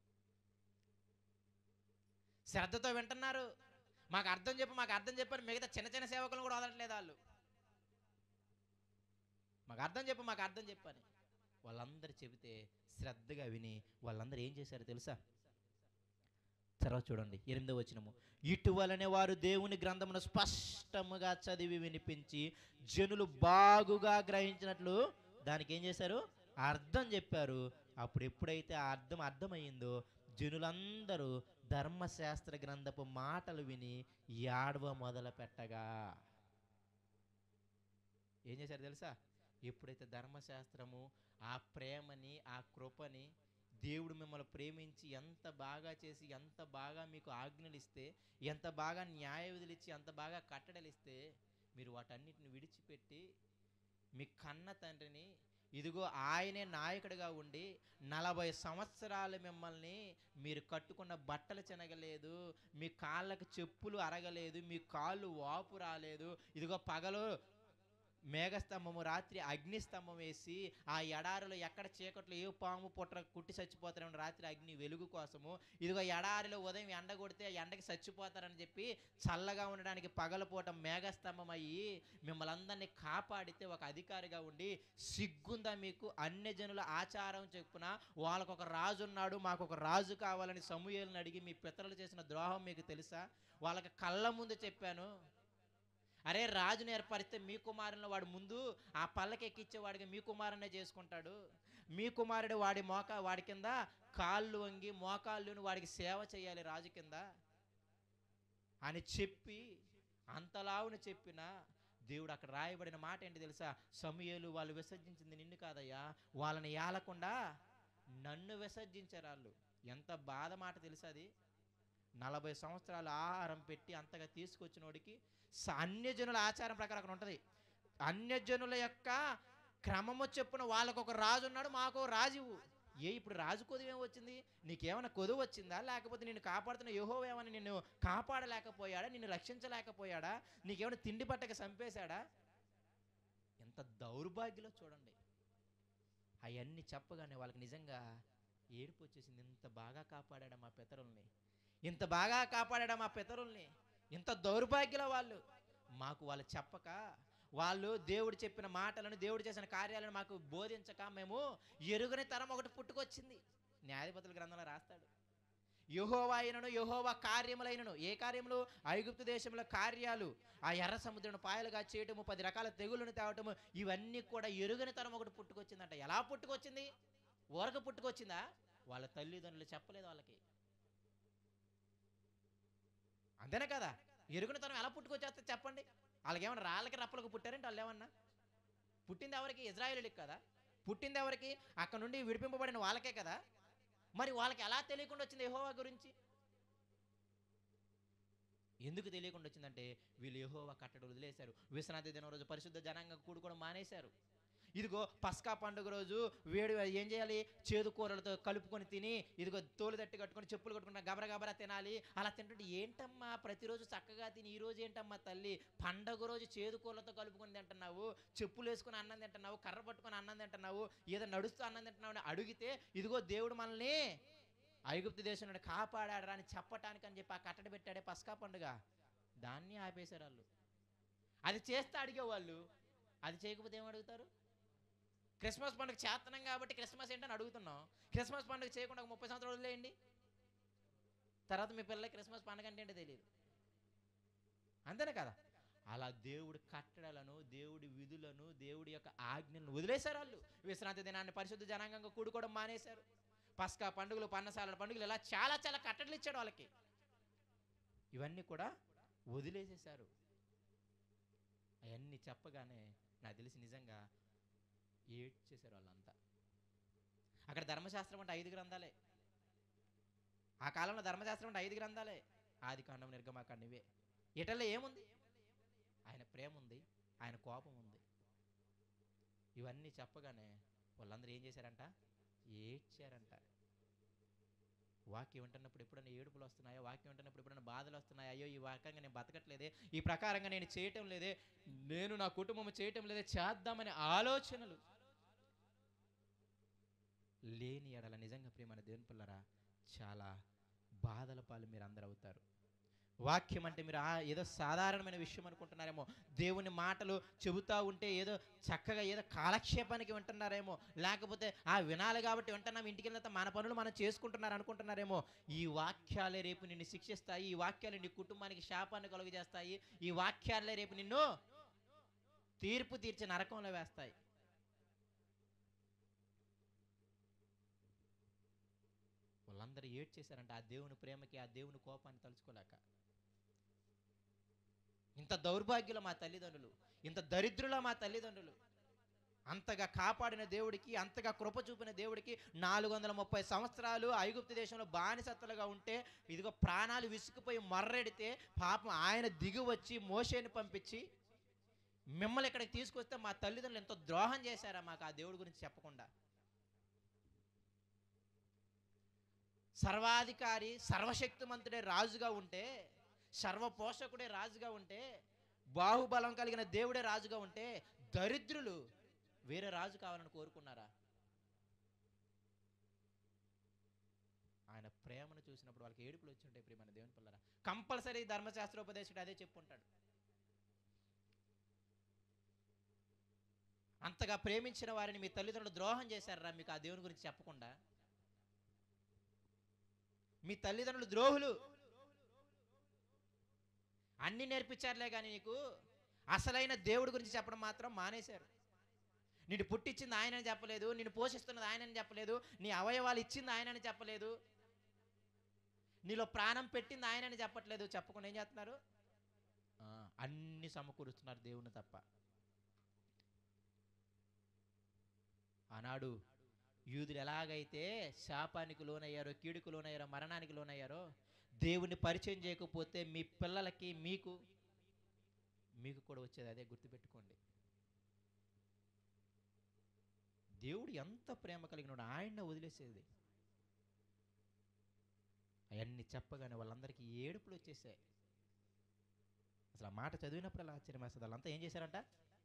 శ్రద్ధతో వింటున్నారు మాకు అర్థం చెప్పు మాకు అర్థం చెప్పని మిగతా చిన్న చిన్న సేవకులను కూడా వదలట్లేదు వాళ్ళు మాకు అర్థం చెప్పు మాకు అర్థం చెప్పని వాళ్ళందరూ చెబితే శ్రద్ధగా విని వాళ్ళందరూ ఏం చేశారో తెలుసా తర్వాత చూడండి ఎనిమిదో వచనము ఇటువలనే వారు దేవుని గ్రంథమును స్పష్టముగా చదివి వినిపించి జనులు బాగుగా గ్రహించినట్లు దానికి ఏం చేశారు అర్థం చెప్పారు అప్పుడు ఎప్పుడైతే ఆ అర్థం అర్థమయ్యిందో జనులందరూ ధర్మశాస్త్ర గ్రంథపు మాటలు విని ఏడవ మొదలు పెట్టగా ఏం చేశారు తెలుసా ఎప్పుడైతే ధర్మశాస్త్రము ఆ ప్రేమని ఆ కృపని దేవుడు మిమ్మల్ని ప్రేమించి ఎంత బాగా చేసి ఎంత బాగా మీకు ఆజ్ఞలు ఇస్తే ఎంత బాగా న్యాయ విధులు ఇచ్చి ఎంత బాగా కట్టడలు ఇస్తే మీరు వాటన్నిటిని విడిచిపెట్టి మీ కన్న తండ్రిని ఇదిగో ఆయనే నాయకుడిగా ఉండి నలభై సంవత్సరాలు మిమ్మల్ని మీరు కట్టుకున్న బట్టలు చెనగలేదు మీ కాళ్ళకు చెప్పులు అరగలేదు మీ కాళ్ళు వాపు రాలేదు ఇదిగో పగలు మేఘస్తంభము రాత్రి అగ్నిస్తంభం వేసి ఆ ఎడారిలో ఎక్కడ చీకట్లో ఏ పాము పుట్ర కుట్టి చచ్చిపోతారని రాత్రి అగ్ని వెలుగు కోసము ఇదిగో ఎడారిలో ఉదయం ఎండ కొడితే ఆ ఎండకి చచ్చిపోతారని చెప్పి చల్లగా ఉండడానికి పగలపూట మేఘస్తంభం అయ్యి మిమ్మల్ని అందరినీ కాపాడితే ఒక అధికారిగా ఉండి సిగ్గుందా మీకు అన్య జనుల ఆచారం చెప్పున వాళ్ళకు ఒక రాజు ఉన్నాడు మాకు ఒక రాజు కావాలని సమూహలను అడిగి మీ పితరులు చేసిన ద్రోహం మీకు తెలుసా వాళ్ళకి కళ్ళ ముందు చెప్పాను అరే రాజుని ఏర్పరిస్తే మీ కుమారుని వాడు ముందు ఆ పల్లకి ఎక్కించేవాడిగా మీ కుమారునే చేసుకుంటాడు మీ కుమారుడు వాడి మోకా వాడి కింద కాళ్ళు వంగి మోకాళ్ళుని వాడికి సేవ చేయాలి రాజు కింద అని చెప్పి అంతలావును చెప్పిన దేవుడు అక్కడ రాయబడిన మాట ఏంటి తెలుసా సమయలు వాళ్ళు విసర్జించింది నిన్ను కాదయ్యా వాళ్ళని ఏలకుండా నన్ను విసర్జించారు వాళ్ళు ఎంత బాధ మాట తెలుసా అది నలభై సంవత్సరాలు ఆహారం పెట్టి అంతగా తీసుకొచ్చినోడికి స- అన్యజనుల ఆచారం ప్రకారం అక్కడ ఉంటుంది అన్యజనుల యొక్క క్రమము చెప్పున వాళ్ళకు ఒక రాజు ఉన్నాడు మాకు ఒక రాజు ఇవ్వు. ఏ ఇప్పుడు రాజు కొదువు ఏం వచ్చింది నీకేమైనా కొదువు వచ్చిందా లేకపోతే నిన్ను కాపాడుతున్న యహో ఏమైనా నిన్ను కాపాడలేకపోయాడా నిన్ను రక్షించలేకపోయాడా నీకేమైనా తిండి పట్టక చంపేశాడా ఎంత దౌర్భాగ్యలో చూడండి అవన్నీ చెప్పగానే వాళ్ళకి నిజంగా ఏడుపు వచ్చేసింది ఇంత బాగా కాపాడాడా మా పితరుల్ని ఇంత బాగా కాపాడాడా మా పితరుల్ని ఇంత దౌర్భాగ్యుల వాళ్ళు మాకు వాళ్ళు చెప్పక వాళ్ళు దేవుడు చెప్పిన మాటలను దేవుడు చేసిన కార్యాలను మాకు బోధించక మేము ఎరుగని తరం ఒకటి పుట్టుకొచ్చింది న్యాయాధిపతుల గ్రంథంలో రాస్తాడు యహోవా అయినను యహోవా కార్యములైనను ఏ కార్యములు ఐగుప్తు దేశంలో కార్యాలు ఆ ఎర్ర సముద్రం పాయలుగా చేయటము పది రకాల తెగుళ్ళను తేవటము ఇవన్నీ కూడా ఎరుగని తరం ఒకటి పుట్టుకొచ్చిందంట ఎలా పుట్టుకొచ్చింది ఊరక పుట్టుకొచ్చిందా వాళ్ళ తల్లిదండ్రులు చెప్పలేదు వాళ్ళకి అంతేనే కదా ఎరుగున తరం ఎలా పుట్టుకొచ్చేస్తే చెప్పండి వాళ్ళకి ఏమన్నా రాళ్ళకి రప్పలకు పుట్టారంటే వాళ్ళు ఏమన్నా పుట్టింది ఎవరికి ఇజ్రాయేలీకి కదా పుట్టింది ఎవరికి అక్కడ నుండి విడిపింపబడిన వాళ్ళకే కదా మరి వాళ్ళకి ఎలా తెలియకుండా వచ్చింది యెహోవా గురించి ఎందుకు తెలియకుండా వచ్చిందంటే వీళ్ళు యెహోవా కట్టడు వదిలేశారు విశ్రాంతి దినం రోజు పరిశుద్ధ జనాంగం కూడుకోవడం మానేశారు ఇదిగో పస్కా పండుగ రోజు వేడి ఏం చేయాలి చేదు కూరలతో కలుపుకొని తిని ఇదిగో తోలు తట్టి కట్టుకొని చెప్పులు కట్టుకుని గబర గబర తినాలి అలా తింటుంటే ఏంటమ్మా ప్రతిరోజు చక్కగా తిని ఈ రోజు ఏంటమ్మా తల్లి పండగ రోజు చేదు కూరలతో కలుపుకొని తింటున్నావు చెప్పులు వేసుకుని అన్నం తింటున్నావు కర్ర పట్టుకొని అన్నం తింటున్నావు ఏదో నడుస్తూ అన్నం తింటున్నావు అని అడిగితే ఇదిగో దేవుడు మనల్ని ఐగుప్తు దేశం నుండి కాపాడాడు అని చెప్పటానికి అని చెప్పి ఆ కట్టడి పెట్టాడే పస్కా పండుగ దాన్ని ఆపేశారు వాళ్ళు అది చేస్తే అడిగేవాళ్ళు అది చేయకపోతే ఏం అడుగుతారు క్రిస్మస్ పండుగ చేస్తున్నాం కాబట్టి క్రిస్మస్ ఏంటని అడుగుతున్నాం క్రిస్మస్ పండుగ చేయకుండా ఒక ముప్పై సంవత్సరాలు వదిలేయండి తర్వాత మీ పిల్లలకి క్రిస్మస్ పండుగ అంటే ఏంటో తెలియదు అంతేనే కదా అలా దేవుడి కట్టడలను దేవుడి విధులను దేవుడి యొక్క ఆజ్ఞలను వదిలేశారు వాళ్ళు విశ్రాంతి దినాన్ని పరిశుద్ధ జనాంగంగా కూడుకోవడం మానేశారు పస్కా పండుగలు పన్నసాల పండుగలు ఇలా చాలా చాలా కట్టడలు ఇచ్చాడు వాళ్ళకి ఇవన్నీ కూడా వదిలేసేశారు అవన్నీ చెప్పగానే నాకు తెలిసి నిజంగా ఏడ్చేశారు వాళ్ళంతా అక్కడ ధర్మశాస్త్రం అంటే ఐదు గ్రంథాలే ఆ కాలంలో ధర్మశాస్త్రం అంటే ఐదు గ్రంథాలే ఆది కాండం నిర్గమాకాండం ఇవే ఇటల్లో ఏముంది ఆయన ప్రేమ ఉంది ఆయన కోపం ఉంది ఇవన్నీ చెప్పగానే వాళ్ళందరూ ఏం చేశారంట ఏడ్చారంట వాక్యం వింటున్నప్పుడు ఎప్పుడైనా ఏడుపులు వస్తున్నాయో వాక్యం వింటున్నప్పుడు ఎప్పుడైనా బాధలు వస్తున్నాయో అయ్యో ఈ వాక్యంగా నేను బతకట్లేదే ఈ ప్రకారంగా నేను చేయటం లేదే నేను నా కుటుంబం చేయటం లేదే చేద్దామనే ఆలోచనలు లేని ఎడల నిజంగా ప్రియమైన దేవుని పిల్లరా చాలా బాధల పాలు మీరు అందరూ అవుతారు వాక్యం అంటే మీరు ఆ ఏదో సాధారణమైన విషయం అనుకుంటున్నారేమో దేవుని మాటలు చెబుతా ఉంటే ఏదో చక్కగా ఏదో కాలక్షేపానికి వింటున్నారేమో లేకపోతే ఆ వినాలి కాబట్టి వింటున్నాం ఇంటికి వెళ్ళిన తర్వాత మన పనులు మనం చేసుకుంటున్నారు అనుకుంటున్నారేమో ఈ వాక్యాలే రేపు నిన్ను శిక్షిస్తాయి ఈ వాక్యాలు నీ కుటుంబానికి శాపాన్ని కలుగజేస్తాయి ఈ వాక్యాలే రేపు నిన్ను తీర్పు తీర్చి నరకంలో వేస్తాయి అందరూ ఏడ్చేశారంట ఆ దేవుని ప్రేమకి ఆ దేవుని కోపాన్ని తలుచుకోలేక ఇంత దౌర్భాగ్యుల మా తల్లిదండ్రులు ఇంత దరిద్రుల మా తల్లిదండ్రులు అంతగా కాపాడిన దేవుడికి అంతగా కృప చూపిన దేవుడికి నాలుగు వందల ముప్పై సంవత్సరాలు ఐగుప్తు దేశంలో బానిసత్తులుగా ఉంటే ఇదిగో ప్రాణాలు విసుకుపోయి మర్రెడితే పాపం ఆయన దిగి వచ్చి మోషేని పంపించి మిమ్మల్ని ఇక్కడికి తీసుకొస్తే మా తల్లిదండ్రులు ఎంతో ద్రోహం చేశారా మాకు ఆ దేవుడి గురించి చెప్పకుండా సర్వాధికారి సర్వశక్తిమంతుడే రాజుగా ఉంటే సర్వపోషకుడే రాజుగా ఉంటే బాహుబలం కలిగిన దేవుడే రాజుగా ఉంటే దరిద్రులు వేరే రాజు కావాలని కోరుకున్నారా ఆయన ప్రేమను చూసినప్పుడు వాళ్ళకి ఏడుపులు వచ్చి ఉంటాయి ప్రియమైన దేవుని పిల్లరా కంపల్సరీ ధర్మశాస్త్రోపదేశుడు అదే చెప్పుంటాడు అంతగా ప్రేమించిన వారిని మీ తల్లిదండ్రులు ద్రోహం చేశారా మీకు ఆ దేవుని గురించి చెప్పకుండా మీ తల్లిదండ్రులు ద్రోహులు అన్ని నేర్పించారులే కానీ నీకు అసలైన దేవుడి గురించి చెప్పడం మాత్రం మానేశారు నిన్ను పుట్టించింది ఆయనని చెప్పలేదు నిన్ను పోషిస్తున్నది ఆయనని చెప్పలేదు నీ అవయవాలు ఇచ్చింది ఆయనని చెప్పలేదు నీలో ప్రాణం పెట్టింది ఆయనని చెప్పట్లేదు చెప్పకుండా ఏం చేస్తున్నారు ఆ, అన్ని సమకూరుస్తున్నారు దేవుని తప్ప ఆనాడు యూదులు ఎలాగైతే శాపానికి లోనయ్యారో కీడుకు లోనయ్యారో మరణానికి లోనయ్యారో దేవుని పరిచయం చేయకపోతే మీ పిల్లలకి మీకు మీకు కూడా వచ్చేది అదే గుర్తుపెట్టుకోండి దేవుడు ఎంత ప్రేమ కలిగినాడు ఆయన వదిలేసేది అవన్నీ చెప్పగానే వాళ్ళందరికీ ఏడుపులు వచ్చేసాయి అసలు ఆ మాట చదివినప్పుడు అలా ఆశ్చర్యం వేస్తుంది వాళ్ళంతా ఏం చేశారంట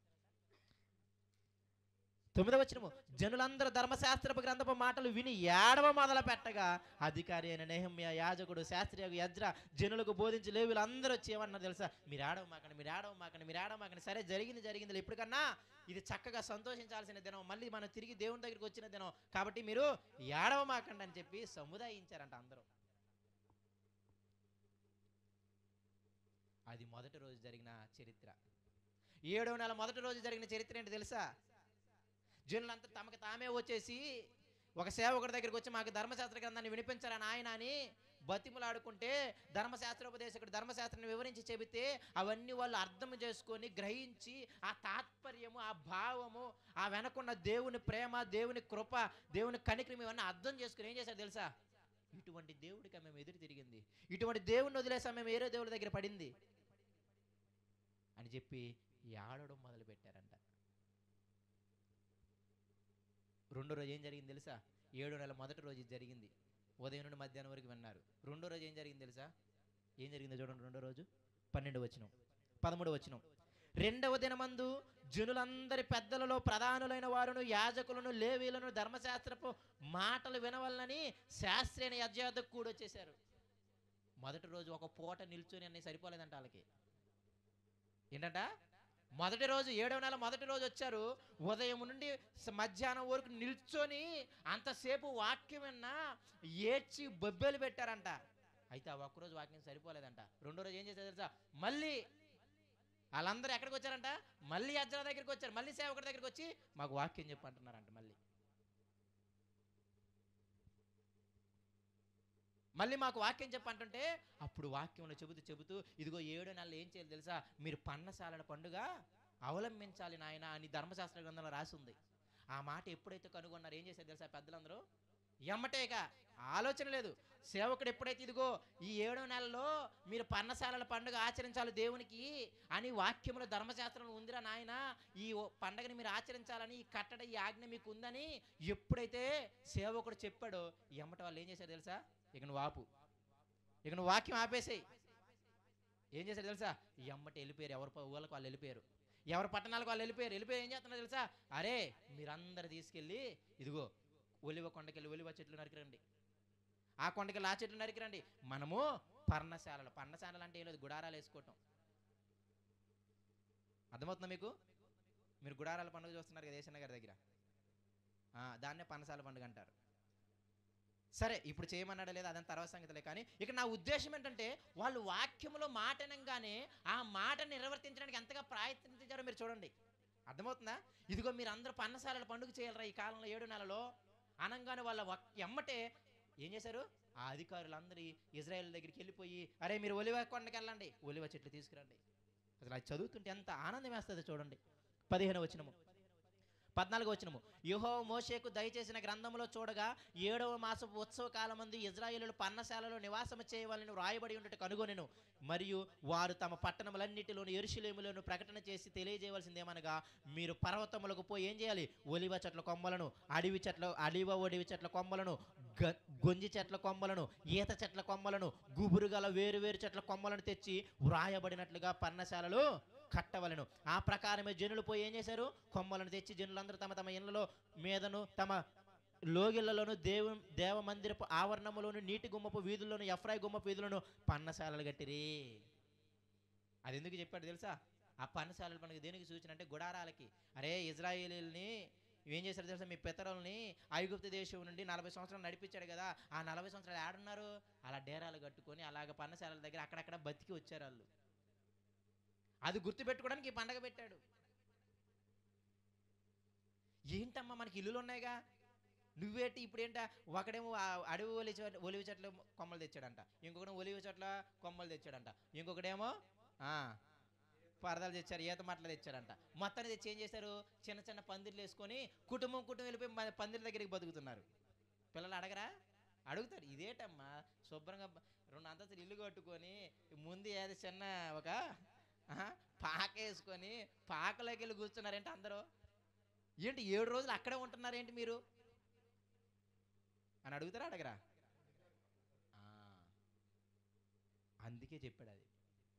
తొమ్మిదవ వచనము జనులందరూ ధర్మశాస్త్రపు గ్రంథపు మాటలు విని ఏడవ మొదలు పెట్టగా అధికారి అయిన నెహమ్య యాజకుడు శాస్త్రి యజ్ర జనులకు బోధించి లేవులు అందరూ వచ్చి ఏమన్నారు తెలుసా మీరు ఆడవ మాకండి మీరు ఆడవ మాకండి మీరు ఆడవ మాకండి సరే జరిగింది జరిగింది ఇప్పటికన్నా ఇది చక్కగా సంతోషించాల్సిన దినం మళ్ళీ మనం తిరిగి దేవుని దగ్గరికి వచ్చిన దినం కాబట్టి మీరు ఏడవ మాకండి అని చెప్పి సముదాయించారంట అందరూ అది మొదటి రోజు జరిగిన చరిత్ర ఏడవ నెల మొదటి రోజు జరిగిన చరిత్ర ఏంటి తెలుసా జనులంతా తమకు తామే వచ్చేసి ఒక సేవకుడి దగ్గరికి వచ్చి మాకు ధర్మశాస్త్ర గ్రంథాన్ని వినిపించాలని ఆయన అని బతిములాడుకుంటే ధర్మశాస్త్రోపదేశకుడు ధర్మశాస్త్రాన్ని వివరించి చెబితే అవన్నీ వాళ్ళు అర్థం చేసుకొని గ్రహించి ఆ తాత్పర్యము ఆ భావము ఆ వెనకున్న దేవుని ప్రేమ దేవుని కృప దేవుని కనిక్రమ ఇవన్నీ అర్థం చేసుకుని ఏం చేశారు తెలుసా ఇటువంటి దేవుడికి మేము ఎదురు తిరిగింది ఇటువంటి దేవుడిని వదిలేసా మేము వేరే దేవుడి దగ్గర పడింది అని చెప్పి ఏడవడం మొదలు పెట్టారంట రెండో రోజు ఏం జరిగింది తెలుసా ఏడో నెల మొదటి రోజు ఇది జరిగింది ఉదయం నుండి మధ్యాహ్నం వరకు విన్నారు రెండో రోజు ఏం జరిగింది తెలుసా ఏం జరిగిందో చూడండి రెండో రోజు పన్నెండు వచ్చినం పదమూడు వచ్చినం రెండవ దినమందు జనులందరి పెద్దలలో ప్రధానులైన వారును యాజకులను లేవీలను ధర్మశాస్త్రపు మాటలు వినవలనని శాస్త్రీయ యజ్ఞకు కూడా వచ్చేసారు మొదటి రోజు ఒక పూట నిల్చొని అన్నీ సరిపోలేదంట వాళ్ళకి ఏంటంట మొదటి రోజు ఏడవ నెల మొదటి రోజు వచ్చారు ఉదయం నుండి స- మధ్యాహ్నం వరకు నిల్చొని అంతసేపు వాక్యం విన్నా ఏడ్చి బొబ్బెలు పెట్టారంట అయితే ఆ ఒక్కరోజు వాక్యం సరిపోలేదంట రెండో రోజు ఏం చేశారు తెలుసా మళ్ళీ వాళ్ళందరూ ఎక్కడికి వచ్చారంట మళ్ళీ అజ్జల దగ్గరికి వచ్చారు మళ్ళీ సేవకుడి దగ్గరికి వచ్చి మాకు వాక్యం చెప్పు అంటున్నారంట మళ్ళీ మళ్ళీ మాకు వాక్యం చెప్పంటుంటే అప్పుడు వాక్యంలో చెబుతూ చెబుతూ ఇదిగో ఏడు నెలలు ఏం చేయాలి తెలుసా మీరు పన్నసాలల పండుగ అవలంబించాలి నాయన అని ధర్మశాస్త్ర గ్రంథంలో రాసి ఉంది ఆ మాట ఎప్పుడైతే కనుగొన్నారో ఏం చేశారు తెలుసా పెద్దలందరూ ఎమ్మటేక ఆలోచన లేదు సేవకుడు ఎప్పుడైతే ఇదిగో ఈ ఏడో నెలలో మీరు పన్నసాలల పండుగ ఆచరించాలి దేవునికి అని వాక్యంలో ధర్మశాస్త్రంలో ఉందిరా నాయన ఈ ఓ- పండగని మీరు ఆచరించాలని ఈ కట్టడ ఈ ఆజ్ఞ మీకు ఉందని ఎప్పుడైతే సేవకుడు చెప్పాడో ఎమ్మట వాళ్ళు ఏం చేశారు తెలుసా ఇక నువ్వు ఆపు ఇక నువ్వు వాక్యం ఆపేసేయి ఏం చేశారు తెలుసా ఎమ్మటి వెళ్ళిపోయారు ఎవరి ప- ఊళ్ళకి వాళ్ళు వెళ్ళిపోయారు ఎవరి పట్టణాలకు వాళ్ళు వెళ్ళిపోయారు వెళ్ళిపోయి ఏం చేస్తున్నారు తెలుసా అరే మీరందరూ తీసుకెళ్ళి ఇదిగో ఒలివ కొండకెళ్ళి ఒలివ చెట్లు నరికిరండి ఆ కొండకెళ్ళి ఆ చెట్లు నరికిరండి మనము పర్ణశాలలు పర్ణశాలలు అంటే ఏం లేదు గుడారాలు వేసుకోవటం అర్థమవుతుందా మీకు మీరు గుడారాల పండుగ చూస్తున్నారు కదా ఏసన్న గారి దగ్గర ఆ, దాన్నే పన్నసాల పండుగ అంటారు సరే ఇప్పుడు చేయమన్నాడా లేదా అదంతా తర్వాత సంగతిలే కానీ ఇక నా ఉద్దేశం ఏంటంటే వాళ్ళు వాక్యములో మాట అనగానే ఆ మాట నిర్వర్తించడానికి ఎంతగా ప్రయత్నించారో మీరు చూడండి అర్థమవుతుందా ఇదిగో మీరు అందరూ పన్నసాలల పండుగ చేయాలరా ఈ కాలంలో ఏడు నెలలో అనంగానే వాళ్ళ వక్- ఎమ్మటే ఏం చేశారు ఆ అధికారులందరూ ఇజ్రాయెల్ దగ్గరికి వెళ్ళిపోయి అరే మీరు ఒలివ కొండకి వెళ్ళండి ఒలివ చెట్లు తీసుకురండి అసలు అది చదువుతుంటే ఎంత ఆనందం వేస్తుంది చూడండి పదిహేను వచనము పద్నాలుగు వచనము యుహో మోషేకు దయచేసిన గ్రంథంలో చూడగా ఏడవ మాసపు ఉత్సవ కాలమందు ఇజ్రాయేలులు పన్నశాలలో నివాసము చేయవాలని వ్రాయబడి ఉండట కనుగొనెను మరియు వారు తమ పట్టణములన్నిటిలోను ఎరుషులేములను ప్రకటన చేసి తెలియజేయవలసిందేమనగా మీరు పర్వతములకు పోయి ఏం చేయాలి ఒలివ చెట్ల కొమ్మలను అడవి చెట్ల అడివ ఒడివి చెట్ల కొమ్మలను గ గొంజి చెట్ల కొమ్మలను ఈత చెట్ల కొమ్మలను గుబురు గల వేరు వేరు చెట్ల కొమ్మలను తెచ్చి వ్రాయబడినట్లుగా పర్ణశాలలో కట్టవలను ఆ ప్రకారమే జనులు పోయి ఏం చేశారు కొమ్మలను తెచ్చి జనులందరూ తమ తమ ఇళ్లలో మీదను తమ లోగిళ్లలోను దేవు దేవ మందిరపు ఆవరణములోను నీటి గుమ్మపు వీధుల్లోను ఎఫ్రాయి గుమ్మపు వీధులను పన్నశాలలు కట్టిరి అది ఎందుకు చెప్పాడు తెలుసా ఆ పన్నశాలలు మనకి దేనికి సూచన అంటే గుడారాలకి అరే ఇజ్రాయేలీల్ని ఏం చేశారు తెలుసా మీ పితరుల్ని ఐగుప్తు దేశం నుండి నలభై సంవత్సరాలు నడిపించాడు కదా ఆ నలభై సంవత్సరాలు ఏడున్నారు అలా డేరాలు కట్టుకొని అలాగ పన్నశాలల దగ్గర అక్కడక్కడ బతికి వచ్చారు వాళ్ళు అది గుర్తుపెట్టుకోవడానికి ఈ పండగ పెట్టాడు ఏంటమ్మా మనకి ఇల్లులు ఉన్నాయిగా నువ్వేంటి ఇప్పుడు ఏంట ఒకడేమో ఆ అడవి ఒలి చెట్ల ఒలివి చెట్ల కొమ్మలు తెచ్చాడంట ఇంకొకడేమో ఒలివి చెట్ల కొమ్మలు తెచ్చాడంట ఇంకొకడేమో ఆ, పరదాలు తెచ్చారు ఈత మట్టలు తెచ్చారంట మొత్తాన్ని తెచ్చి ఏం చేశారు చిన్న చిన్న పందిర్లు వేసుకొని కుటుంబం కుటుంబం వెళ్ళిపోయి మన పందిరి దగ్గరికి బతుకుతున్నారు పిల్లలు అడగరా అడుగుతారు ఇదేటమ్మా శుభ్రంగా బ- రెండు అంతస్తులు ఇల్లు కట్టుకొని ముందు ఏదో చిన్న ఒక ఆహా, పాక వేసుకొని పాకలోకి వెళ్ళి కూర్చున్నారేంటి అందరూ ఏంటి ఏడు రోజులు అక్కడే ఉంటున్నారేంటి మీరు అని అడుగుతారా అడగరా ఆ, అందుకే చెప్పాడు అది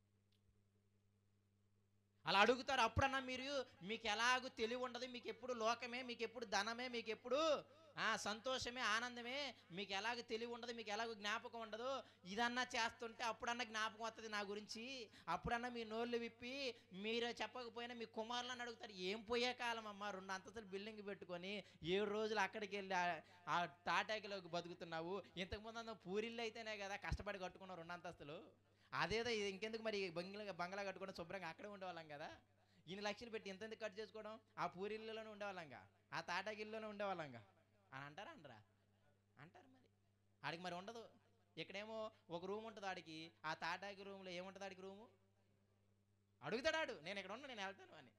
అలా అడుగుతారు అప్పుడన్నా మీరు మీకు ఎలాగూ తెలివి ఉండదు మీకు ఎప్పుడు లోకమే మీకు ఎప్పుడు ధనమే మీకు ఎప్పుడు ఆ, సంతోషమే ఆనందమే మీకు ఎలాగ తెలివి ఉండదు మీకు ఎలాగో జ్ఞాపకం ఉండదు ఇదన్నా చేస్తుంటే అప్పుడన్నా జ్ఞాపకం వస్తుంది నా గురించి అప్పుడన్నా మీ నోళ్ళు విప్పి మీరు చెప్పకపోయినా మీ కుమారులను అడుగుతారు ఏం పోయే కాలం అమ్మా రెండు అంతస్తులు బిల్డింగ్ పెట్టుకొని ఏడు రోజులు అక్కడికి వెళ్ళి ఆ- ఆ తాటాకిలోకి బతుకుతున్నావు ఇంతకుముందు అంత పూరిల్లు అయితేనే కదా కష్టపడి కట్టుకున్నావు రెండు అంతస్తులు అదేదో ఇది ఇంకెందుకు మరి బంగ్లా బంగ్లా కట్టుకోవడం శుభ్రంగా అక్కడే ఉండేవాళ్ళం కదా ఇన్ని లక్షలు పెట్టి ఎంతెందుకు ఖర్చు చేసుకోవడం ఆ పూరిల్లులోనే ఉండేవాళ్ళంగా ఆ తాటాకిల్లోనే ఉండేవాళ్ళంగా అని అంటారా అంటారా అంటారు మరి ఆడికి మరి ఉండదు ఇక్కడేమో ఒక రూమ్ ఉంటుంది ఆడికి ఆ తాటాకి రూమ్లో ఏముంటుంది ఆడికి రూము అడుగుతాడు ఆడు నేను ఇక్కడ ఉన్నా నేను వెళ్తాను అని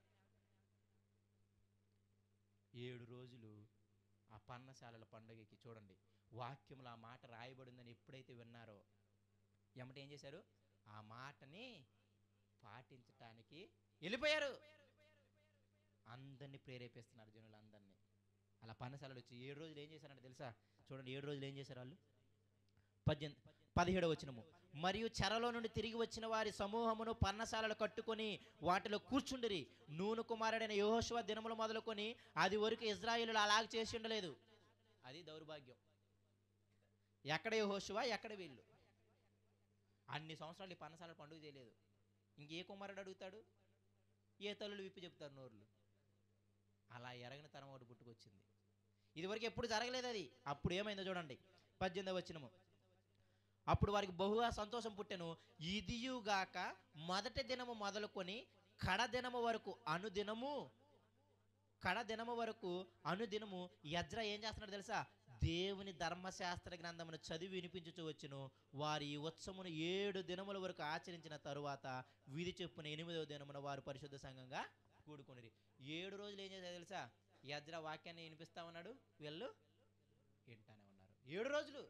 ఏడు రోజులు ఆ పన్నశాలల పండుగకి చూడండి వాక్యములు ఆ మాట రాయబడిందని ఎప్పుడైతే విన్నారో ఎమ్మట ఏం చేశారు ఆ మాటని పాటించటానికి వెళ్ళిపోయారు అందరినీ ప్రేరేపిస్తున్నారు జనులందరినీ అలా పన్నశాలలు వచ్చి ఏడు రోజులు ఏం చేశారంటే తెలుసా చూడండి ఏడు రోజులు ఏం చేశారు వాళ్ళు పద్దెనిమిది పదిహేడవ వచనము మరియు చెరలో నుండి తిరిగి వచ్చిన వారి సమూహమును పన్నశాలలు కట్టుకొని వాటిలో కూర్చుండిరి నూను కుమారుడైన యెహోషువ దినములు మొదలుకొని అది వరకు ఇజ్రాయేలు అలాగ చేసి ఉండలేదు అది దౌర్భాగ్యం ఎక్కడ యెహోషువ ఎక్కడ వీళ్ళు అన్ని సంవత్సరాలు ఈ పన్నశాల పండుగ చేయలేదు ఇంకే కుమారుడు అడుగుతాడు ఏ తల్లులు విప్పి చెప్తారు నోర్లు అలా ఎరగని తరం ఒకటి పుట్టుకొచ్చింది ఇదివరకు ఎప్పుడు జరగలేదు అది అప్పుడు ఏమైందో చూడండి పద్దెనిమిదవ వచ్చినము అప్పుడు వారికి బహుగా సంతోషం పుట్టెను ఇదియుగాక మొదటి దినము మొదలుకొని కడ దినము వరకు అనుదినము కడ దినము వరకు అనుదినము యజ్ర ఏం చేస్తున్నాడు తెలుసా దేవుని ధర్మశాస్త్ర గ్రంథమును చదివి వినిపించుచు వచ్చును వారి ఈ ఉత్సవమును ఏడు దినముల వరకు ఆచరించిన తరువాత విధి చెప్పున ఎనిమిదవ దినమున వారు పరిశుద్ధ సంఘంగా కూడుకొనిరి ఏడు రోజులు ఏం చేశారు తెలుసా యజ్ర వాక్యాన్ని వినిపిస్తా ఉన్నాడు వీళ్ళు వింటానే ఉన్నారు ఏడు రోజులు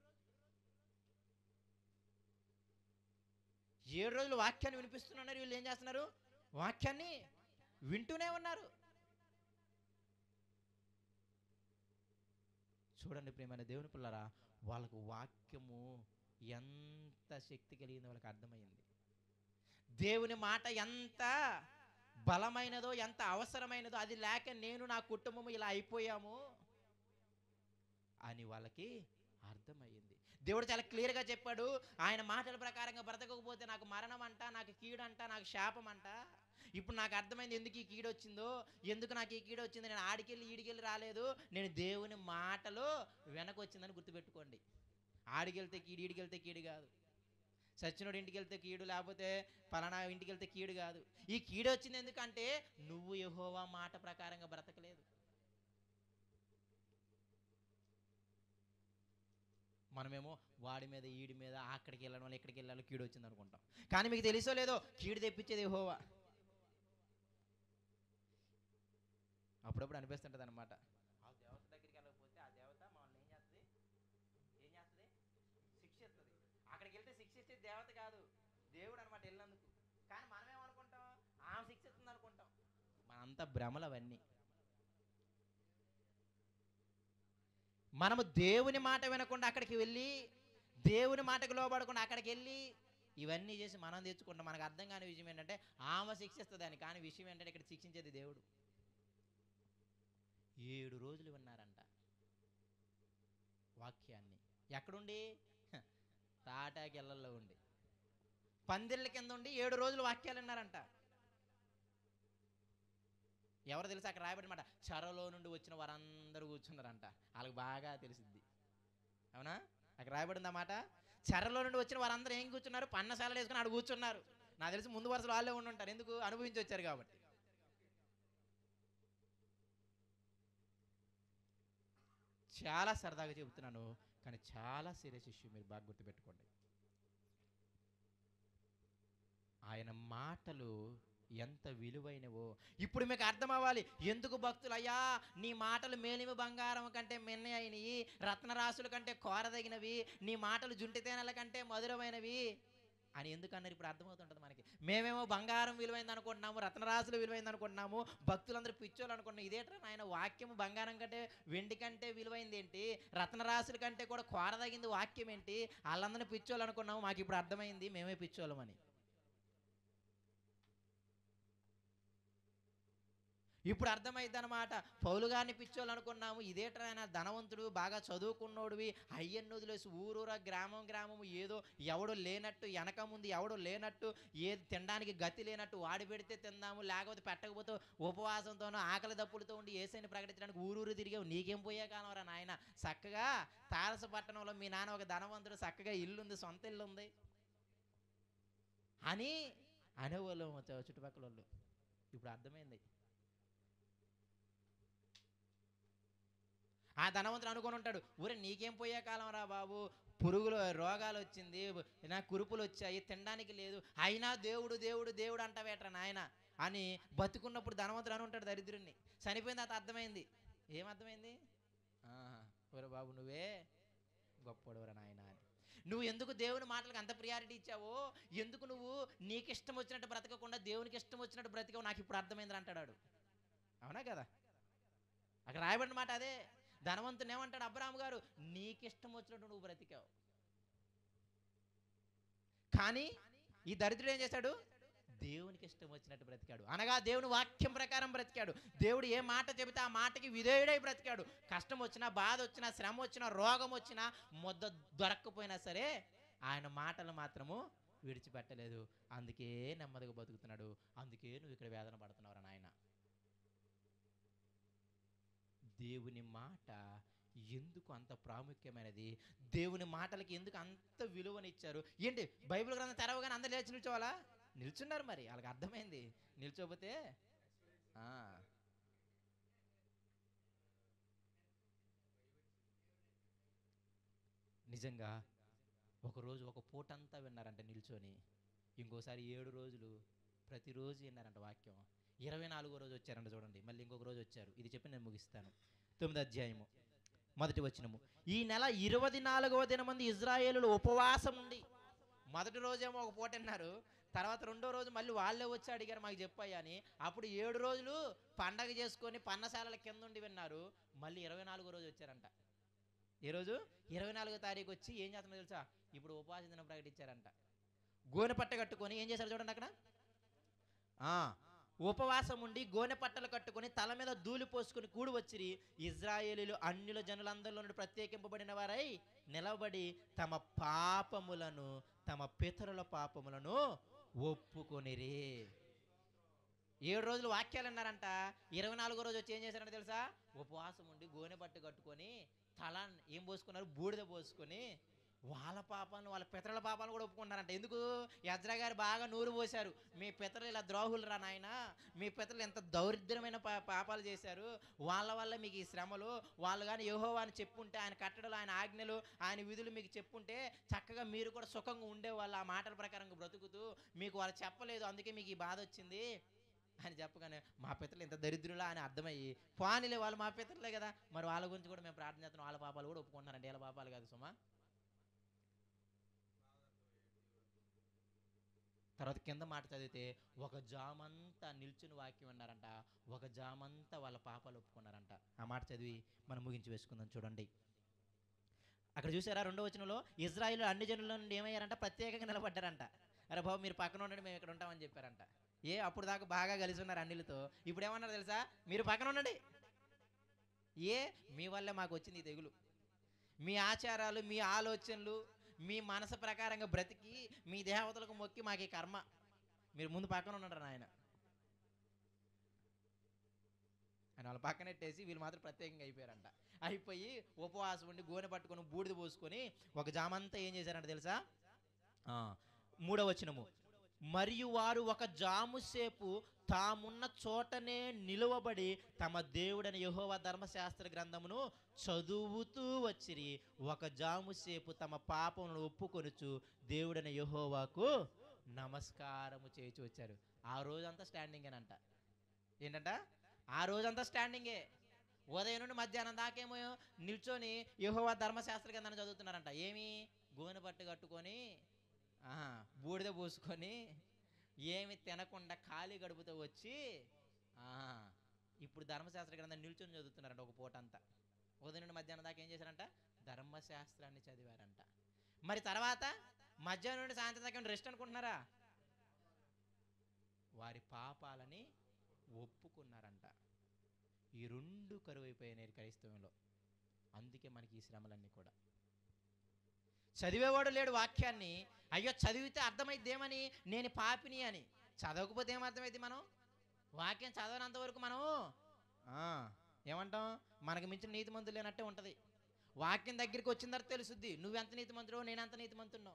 ఏడు రోజులు వాక్యాన్ని వినిపిస్తున్నారు వీళ్ళు ఏం చేస్తున్నారు వాక్యాన్ని వింటూనే ఉన్నారు చూడండి ప్రియమైన దేవుని పిల్లరా వాళ్ళకు వాక్యము ఎంత శక్తి కలిగిందో వాళ్ళకి అర్థమైంది దేవుని మాట ఎంత బలమైనదో ఎంత అవసరమైనదో అది లేక నేను నా కుటుంబము ఇలా అయిపోయాము అని వాళ్ళకి అర్థమయ్యింది దేవుడు చాలా క్లియర్గా చెప్పాడు ఆయన మాటల ప్రకారంగా బ్రతకకపోతే నాకు మరణం అంట నాకు కీడంట నాకు శాపం అంట ఇప్పుడు నాకు అర్థమైంది ఎందుకు ఈ కీడు వచ్చిందో ఎందుకు నాకు ఈ కీడు వచ్చింది నేను ఆడికెళ్ళి ఈడికెళ్ళి రాలేదు నేను దేవుని మాటలో వెనక వచ్చిందని గుర్తుపెట్టుకోండి ఆడికెళ్తే కీడు ఈడికెళ్తే కీడు కాదు సచ్చినోడు ఇంటికి వెళ్తే కీడు లేకపోతే పలానా ఇంటికి వెళ్తే కీడు కాదు ఈ కీడు వచ్చింది ఎందుకంటే నువ్వు యెహోవా మాట ప్రకారంగా బ్రతకలేదు మనమేమో వాడి మీద ఈడి మీద అక్కడికి వెళ్ళడం వల్ల ఇక్కడికి వెళ్ళాలి కీడు వచ్చింది అనుకుంటాం కానీ మీకు తెలుసో లేదో కీడు తెప్పించేది యెహోవా అప్పుడప్పుడు అనిపిస్తుంటుంది అనమాట ఆ దేవత దగ్గరికి వెళ్ళకపోతే ఆ దేవత మనల్ని ఏం చేస్తుంది ఏం చేస్తుంది శిక్షిస్తుంది అక్కడికి వెళ్తే శిక్షిస్తే దేవత కాదు దేవుడు అనమాట వెళ్ళినందుకు కానీ మనం ఏమనుకుంటాం ఆమె శిక్షిస్తుంది అనుకుంటాం మనంతా భ్రమలు అవన్నీ మనము దేవుని మాట వినకుండా అక్కడికి వెళ్ళి దేవుని మాటకు లోబడకుండా అక్కడికి వెళ్ళి ఇవన్నీ చేసి మనం తెచ్చుకుంటాం మనకు అర్థం కాని విషయం ఏంటంటే ఆమె శిక్షిస్తుంది అని కానీ విషయం ఏంటంటే ఇక్కడ శిక్షించేది దేవుడు ఏడు రోజులు విన్నారంట వాక్యాన్ని ఎక్కడుండి హ, తాటాకెళ్ళల్లో ఉండి పందిళ్ళ కింద ఉండి ఏడు రోజులు వాక్యాలు విన్నారంట ఎవరు తెలుసు అక్కడ రాయబడి మాట చెరలో నుండి వచ్చిన వారందరూ కూర్చున్నారంట వాళ్ళకి బాగా తెలిసిద్ది అవునా అక్కడ రాయబడింది మాట చెరలో నుండి వచ్చిన వారందరూ ఏం కూర్చున్నారు పన్నశాలలు వేసుకుని ఆడ కూర్చున్నారు నాకు తెలిసి ముందు వరుసలో వాళ్ళే ఉండి ఉంటారు ఎందుకు అనుభవించి వచ్చారు కాబట్టి చాలా సరదాగా చెబుతున్నాను కానీ చాలా సీరియస్ ఇష్యూ మీరు బాగా గుర్తుపెట్టుకోండి ఆయన మాటలు ఎంత విలువైనవో ఇప్పుడు మీకు అర్థం అవ్వాలి ఎందుకు భక్తులు అయ్యా నీ మాటలు మేలిమి బంగారం కంటే మిన్న అయినవి రత్నరాశుల కంటే కోరదగినవి నీ మాటలు జుంటి తేనెల కంటే మధురమైనవి అని ఎందుకన్నారు ఇప్పుడు అర్థమవుతుంటుంది మనకి మేమేమో బంగారం విలువైంది అనుకుంటున్నాము రత్నరాశులు విలువైంది అనుకుంటున్నాము భక్తులందరూ పిచ్చోళ్ళు అనుకుంటున్నాం ఇదేట్రా నాయన వాక్యం బంగారం కంటే వెండి కంటే విలువైంది ఏంటి రత్నరాశుల కంటే కూడా కోరదగింది వాక్యం ఏంటి వాళ్ళందరినీ పిచ్చోళ్ళు అనుకున్నాము మాకు ఇప్పుడు అర్థమైంది మేమే పిచ్చోళ్ళమని ఇప్పుడు అర్థమైంది అనమాట పౌలు గారిని పిచ్చోళ్ళు అనుకున్నాము ఇదేట్రా ఆయన ధనవంతుడు బాగా చదువుకున్నోడివి అయ్యన్ని వదిలేసి ఊరూరా గ్రామం గ్రామం ఏదో ఎవడో లేనట్టు వెనక ముందు ఎవడో లేనట్టు ఏది తినడానికి గతి లేనట్టు వాడి పెడితే తిందాము లేకపోతే పెట్టకపోతే ఉపవాసంతోనో ఆకలి దప్పులతో ఉండి ఏసైని ప్రకటించడానికి ఊరూరు తిరిగావు నీకేం పోయే కానవరా నాయన చక్కగా తారస పట్టణంలో మీ నాన్న ఒక ధనవంతుడు చక్కగా ఇల్లు ఉంది సొంత ఇల్లు ఉంది అని అనేవాళ్ళు చుట్టుపక్కల వాళ్ళు ఇప్పుడు అర్థమైంది ఆ ధనవంతుడు అనుకొని ఉంటాడు ఊరే నీకేం పోయే కాలం రా బాబు పురుగులు రోగాలు వచ్చింది నా కురుపులు వచ్చాయి తినడానికి లేదు అయినా దేవుడు దేవుడు దేవుడు అంటావేట్రా నాయన అని బతుకున్నప్పుడు ధనవంతుడు అని ఉంటాడు దరిద్రుణ్ణి చనిపోయిన తర్వాత అర్థమైంది ఏం అర్థమైంది ఆహా, ఒరే బాబు నువ్వే గొప్పడవరా నాయన అని నువ్వు ఎందుకు దేవుని మాటలకు అంత ప్రియారిటీ ఇచ్చావో ఎందుకు నువ్వు నీకు ఇష్టం వచ్చినట్టు బ్రతకకుండా దేవునికి ఇష్టం వచ్చినట్టు బ్రతికావు నాకు ఇప్పుడు అర్థమైంది అంటాడు అవునా కదా అక్కడ రాయబడిన మాట అదే ధనవంతుని ఏమంటాడు అబ్రాహం గారు నీకు ఇష్టం వచ్చినట్టు నువ్వు బ్రతికావు కానీ ఈ దరిద్రుడు ఏం చేశాడు దేవునికి ఇష్టం వచ్చినట్టు బ్రతికాడు అనగా దేవుని వాక్యం ప్రకారం బ్రతికాడు దేవుడు ఏ మాట చెబితే ఆ మాటకి విధేయుడై బ్రతికాడు కష్టం వచ్చినా బాధ వచ్చినా శ్రమ వచ్చినా రోగం వచ్చినా ముద్ద దొరక్కపోయినా సరే ఆయన మాటలు మాత్రము విడిచిపెట్టలేదు అందుకే నెమ్మదిగా బతుకుతున్నాడు అందుకే నువ్వు ఇక్కడ వేదన పడుతున్నావు నాయన దేవుని మాట ఎందుకు అంత ప్రాముఖ్యమైనది దేవుని మాటలకి ఎందుకు అంత విలువనిచ్చారు ఏంటి బైబిల్ గ్రంథం తెరవగానే అందరు లేచి నిల్చోవాలా నిల్చున్నారు మరి వాళ్ళకి అర్థమైంది నిల్చోపోతే ఆ. నిజంగా ఒకరోజు ఒక పూటంతా విన్నారంట నిల్చొని ఇంకోసారి ఏడు రోజులు ప్రతిరోజు విన్నారంట వాక్యం ఇరవై నాలుగో రోజు వచ్చారంట చూడండి మళ్ళీ ఇంకొక రోజు వచ్చారు ఇది చెప్పి నేను ముగిస్తాను తొమ్మిది అధ్యాయము మొదటి వచనము ఈ నెల ఇరవై నాలుగవ దినమంది ఇజ్రాయేలులు ఉపవాసం ఉండి మొదటి రోజేమో ఒక పూట విన్నారు తర్వాత రెండో రోజు మళ్ళీ వాళ్ళే వచ్చి అడిగారు మాకు చెప్పయ్యా అని అప్పుడు ఏడు రోజులు పండగ చేసుకొని పన్నశాలల కింద ఉండి విన్నారు మళ్ళీ ఇరవై నాలుగో రోజు వచ్చారంట ఏ రోజు ఇరవై నాలుగో తారీఖు వచ్చి ఏం చేస్తున్నా తెలుసా ఇప్పుడు ఉపవాస దినం ప్రకటించారంట గోనె పట్ట కట్టుకొని ఏం చేశారు చూడండి అక్కడ ఆ, ఉపవాసం ఉండి గోనె పట్టలు కట్టుకొని తల మీద ధూళి పోసుకొని కూడి వచ్చిరి ఇజ్రాయేలీలు అన్యుల జనులందరిలో నుండి ప్రత్యేకింపబడిన వారై నిలబడి తమ పాపములను తమ పితరుల పాపములను ఒప్పుకొనిరి ఏడు రోజులు వాక్యాలు అన్నారంట ఇరవై నాలుగో రోజు వచ్చి ఏం చేశారంటే తెలుసా ఉపవాసం ఉండి గోనె పట్టు కట్టుకొని తల ఏం పోసుకున్నారు బూడిద పోసుకొని వాళ్ళ పాపాలను వాళ్ళ పితరుల పాపాలను కూడా ఒప్పుకుంటారంట ఎందుకు యజ్రా గారు బాగా నూరు పోశారు మీ పితరులు ఇలా ద్రోహులు రా నాయన మీ పితరులు ఎంత దౌరిద్రమైన పా పాపాలు చేశారు వాళ్ళ వల్ల మీకు ఈ శ్రమలు వాళ్ళు కానీ యెహోవా అని చెప్పుంటే ఆయన కట్టడలు ఆయన ఆజ్ఞలు ఆయన విధులు మీకు చెప్పుంటే చక్కగా మీరు కూడా సుఖంగా ఉండేవాళ్ళు ఆ మాటల ప్రకారం బ్రతుకుతూ మీకు వాళ్ళు చెప్పలేదు అందుకే మీకు ఈ బాధ వచ్చింది అని చెప్పగానే మా పితరులు ఇంత దరిద్రులా అని అర్థమయ్యి పోనీలే వాళ్ళు మా పితరులే కదా మరి వాళ్ళ గురించి కూడా మేము ప్రార్థన చేస్తున్నాం వాళ్ళ పాపాలు కూడా ఒప్పుకుంటున్నారండి వీళ్ళ పాపాలు కాదు సుమా తర్వాత కింద మాట చదివితే ఒక జామంతా నిల్చుని వాక్యం అన్నారంట ఒక జామంతా వాళ్ళ పాపాలు ఒప్పుకున్నారంట ఆ మాట చదివి మనం ముగించి వేసుకుందాం చూడండి అక్కడ చూసారా రెండో వచనంలో ఇజ్రాయిల్ అన్ని జనుల నుండి ఏమయ్యారంట ప్రత్యేకంగా నిలబడ్డారంట అరే బాబు మీరు పక్కన ఉండండి మేము ఇక్కడ ఉంటామని చెప్పారంట ఏ అప్పుడు దాకా బాగా కలిసి ఉన్నారు అన్నిలతో ఇప్పుడు ఏమన్నారు తెలుసా మీరు పక్కన ఉండండి ఏ మీ వల్లే మాకు వచ్చింది ఈ తెగులు మీ ఆచారాలు మీ ఆలోచనలు మీ మనసు ప్రకారంగా బ్రతికి మీ దేవతలకు మొక్కి మాకు ఈ కర్మ మీరు ముందు పక్కన ఉన్నాడు ఆయన ఆయన వాళ్ళ పక్కనెట్టేసి వీళ్ళు మాత్రం ప్రత్యేకంగా అయిపోయారంట అయిపోయి ఉపవాసం ఉండి గోనె పట్టుకొని బూడిద పోసుకొని ఒక జామంతా ఏం చేశారంట తెలుసా ఆ, మూడవ వచనము మరియు వారు ఒక జాము సేపు తామున్న చోటనే నిలువబడి తమ దేవుడని యెహోవా ధర్మశాస్త్ర గ్రంథమును చదువుతూ వచ్చిరి ఒక జాము సేపు తమ పాపమును ఒప్పుకొనుచు దేవుడని యెహోవాకు నమస్కారము చేసి వచ్చారు ఆ రోజంతా స్టాండింగేనంట ఏంటంట ఆ రోజంతా స్టాండింగే ఉదయం నుండి మధ్యాహ్నం దాకేమో నిల్చొని యెహోవా ధర్మశాస్త్ర గ్రంథాన్ని చదువుతున్నారంట ఏమి గోనె పట్టు కట్టుకొని ఆహా, బూడిద పూసుకొని ఏమి తినకుండా ఖాళీ గడుపుతూ వచ్చి ఆహా, ఇప్పుడు ధర్మశాస్త్ర గ్రంథం నిల్చొని చదువుతున్నారంట ఒక పూట అంతా ఉదయం నుండి మధ్యాహ్నం దాకా ఏం చేశారంట ధర్మశాస్త్రాన్ని చదివారంట మరి తర్వాత మధ్యాహ్నం నుండి సాయంత్రం దాకా రెస్ట్ అనుకుంటున్నారా వారి పాపాలని ఒప్పుకున్నారంట ఈ రెండు కరువైపోయినాయి క్రైస్తవంలో అందుకే మనకి ఈ శ్రమలన్నీ కూడా చదివేవాడు లేడు వాక్యాన్ని అయ్యో చదివితే అర్థమైద్దేమని నేను పాపిని అని చదవకపోతే ఏమర్థమైంది మనం వాక్యం చదవనంత వరకు మనం ఆ, ఏమంటాం మనకు మించిన నీతిమంతులు లేనట్టే ఉంటుంది వాక్యం దగ్గరికి వచ్చిన తర్వాత తెలుసుద్ది నువ్వెంత నీతిమంతుడో నేను ఎంత నీతిమంతున్నో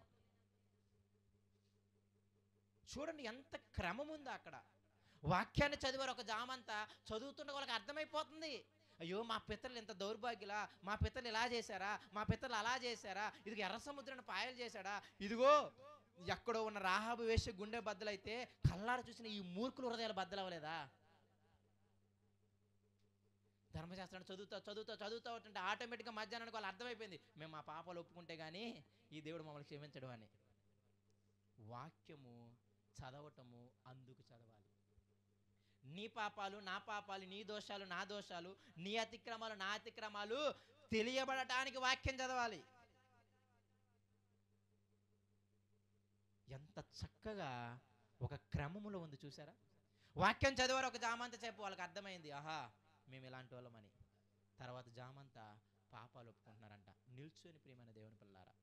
చూడండి ఎంత క్రమం ఉందో అక్కడ వాక్యాన్ని చదివారు ఒక జామంతా చదువుతున్న వాళ్ళకి అర్థమైపోతుంది అయ్యో మా పితరులు ఇంత దౌర్భాగ్యులా మా పితరులు ఇలా చేశారా మా పితరులు అలా చేశారా ఇది ఎర్ర సముద్రాన్ని పాయలు చేశాడా ఇదిగో ఎక్కడో ఉన్న రాహాబు వేసే గుండె బద్దలైతే కల్లార చూసిన ఈ మూర్ఖుల హృదయాలు బద్దలవ్వలేదా ధర్మశాస్త్రాన్ని చదువుతా చదువుతా చదువుతా ఉంటుంటే ఆటోమేటిక్గా మధ్యాహ్నానికి వాళ్ళు అర్థమైపోయింది మేము మా పాపాలు ఒప్పుకుంటే కానీ ఈ దేవుడు మమ్మల్ని క్షమించడు అని వాక్యము చదవటము అందుకు చదవాలి నీ పాపాలు నా పాపాలు నీ దోషాలు నా దోషాలు నీ అతిక్రమాలు నా అతిక్రమాలు తెలియబడటానికి వాక్యం చదవాలి ఎంత చక్కగా ఒక క్రమములో ఉంది చూసారా వాక్యం చదివారు ఒక జామంతా చెప్పు వాళ్ళకి అర్థమైంది ఆహా మేము ఇలాంటి వాళ్ళమని తర్వాత జామంతా పాపాలు ఒప్పుకుంటున్నారంట నిల్చొని ప్రియమైన దేవుని పిల్లారా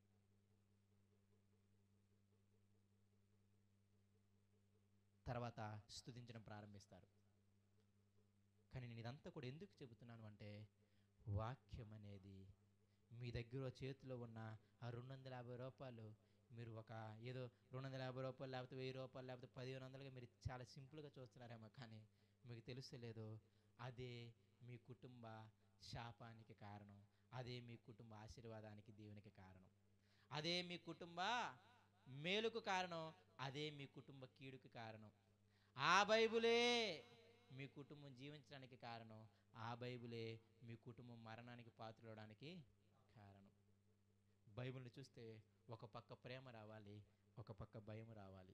తర్వాత స్తుతించడం ప్రారంభిస్తారు కానీ నేను ఇదంతా కూడా ఎందుకు చెబుతున్నాను అంటే వాక్యం అనేది మీ దగ్గర చేతిలో ఉన్న ఆ రెండు వందల యాభై రూపాయలు మీరు ఒక ఏదో రెండు వందల యాభై రూపాయలు లేకపోతే వెయ్యి రూపాయలు లేకపోతే పదిహేను వందలుగా మీరు చాలా సింపుల్గా చూస్తున్నారేమో కానీ మీకు తెలుస్తలేదు అదే మీ కుటుంబ శాపానికి కారణం అదే మీ కుటుంబ ఆశీర్వాదానికి దేవునికి కారణం అదే మీ కుటుంబ మేలుకు కారణం అదే మీ కుటుంబ కీడుకు కారణం ఆ బైబులే మీ కుటుంబం జీవించడానికి కారణం ఆ బైబులే మీ కుటుంబం మరణానికి పాత్రలవడానికి కారణం బైబిల్ని చూస్తే ఒక పక్క ప్రేమ రావాలి ఒక పక్క భయం రావాలి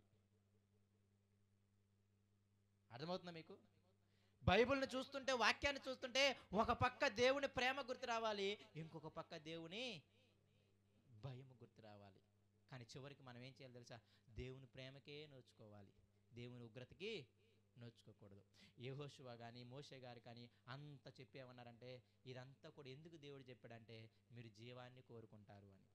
అర్థమవుతుందా మీకు బైబిల్ని చూస్తుంటే వాక్యాన్ని చూస్తుంటే ఒక పక్క దేవుని ప్రేమ గుర్తు రావాలి ఇంకొక పక్క దేవుని భయం గుర్తు రావాలి కానీ చివరికి మనం ఏం చేయాలి తెలుసా దేవుని ప్రేమకే నోచుకోవాలి దేవుని ఉగ్రతకి నోచుకోకూడదు యెహోషువ కానీ మోషే గారు కానీ అంత చెప్పి ఏమన్నారంటే ఇదంతా కూడా ఎందుకు దేవుడు చెప్పాడంటే మీరు జీవాన్ని కోరుకుంటారు అని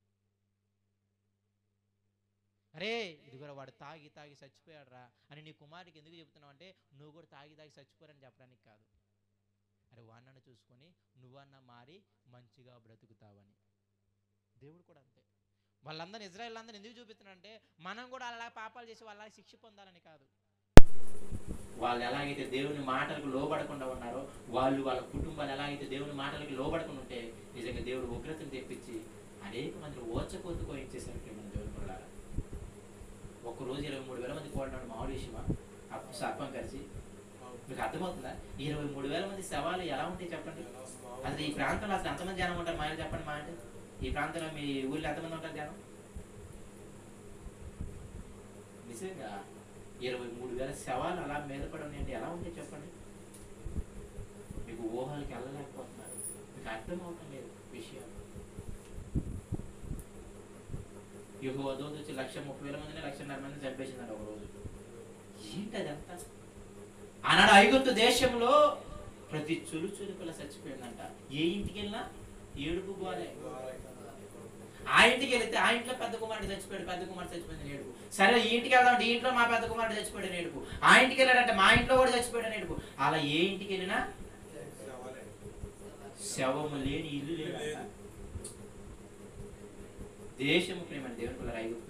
అరే ఇదిగో వాడు తాగి తాగి చచ్చిపోయాడు రా అని నీ కుమారుడికి ఎందుకు చెప్తున్నావు అంటే నువ్వు కూడా తాగి తాగి చచ్చిపోరని చెప్పడానికి కాదు అరే వాడినన్ను చూసుకొని నువ్వన్నా మారి మంచిగా బ్రతుకుతావని దేవుడు కూడా అంతే వాళ్ళందరూ ఇజ్రాయెల్ అందరూ ఎందుకు చూపిస్తున్నారంటే మనం కూడా అలా పాపాలు చేసి వాళ్ళ శిక్ష పొందాలని కాదు వాళ్ళు ఎలాగైతే దేవుని మాటలకు లోబడకుండా ఉన్నారో వాళ్ళు వాళ్ళ కుటుంబాలు ఎలాగైతే దేవుని మాటలకు లోబడకుండా ఉంటే నిజంగా దేవుడు ఉగ్రతను తెప్పించి అనేక మంది ఓచకోతు కోయించేశారు మన దేవుని పిల్లలారా ఒక రోజు ఇరవై మూడు వేల మంది కోడినాడు మామూలు విషయమా అప్పు సర్పం కలిసి మీకు అర్థమవుతుందా ఇరవై మూడు వేల మంది శవాలు ఎలా ఉంటాయి చెప్పండి అసలు ఈ ప్రాంతంలో అసలు ఎంతమంది జనం ఉంటారు మా ఆయన చెప్పండి మా అంటే ఈ ప్రాంతంలో మీ ఊళ్ళో ఎంతమంది ఉంటారు జనం నిజంగా ఇరవై మూడు వేల శవాలు అలా మీద పడి ఉన్నాయంటే ఎలా ఉంటాయి చెప్పండి మీకు ఊహలకి వెళ్ళలేకపోతున్నారు మీకు అర్థం అవటం లేదు విషయాలు యుగ వదోదు వచ్చి లక్ష ముప్పై వేల మందిని లక్షన్నర మంది చంపేసిందంట ఒక రోజు ఏంటి అదంతా ఆనాడు ఐగుప్తు దేశంలో ప్రతి చులు చులుకల చచ్చిపోయిందంట ఏ ఇంటికి వెళ్ళినా ఏడుపు గోలే ఆ ఇంటికి వెళితే ఆ ఇంట్లో పెద్ద కుమారుడు చచ్చిపోయాడు పెద్ద కుమారుడు చచ్చిపోయింది ఏడుపు సరే ఈ ఇంటికి వెళ్దాం ఈ ఇంట్లో మా పెద్ద కుమారుడు చచ్చిపోయాడు ఏడుపు ఆ ఇంటికి వెళ్ళాడంటే మా ఇంట్లో కూడా చచ్చిపోయాడు ఏడుపు అలా ఏ ఇంటికి వెళ్ళినా శవము లేని ఇల్లు లేదు దేశము ప్రేమ దేవుని పిల్లలు ఐగుప్తు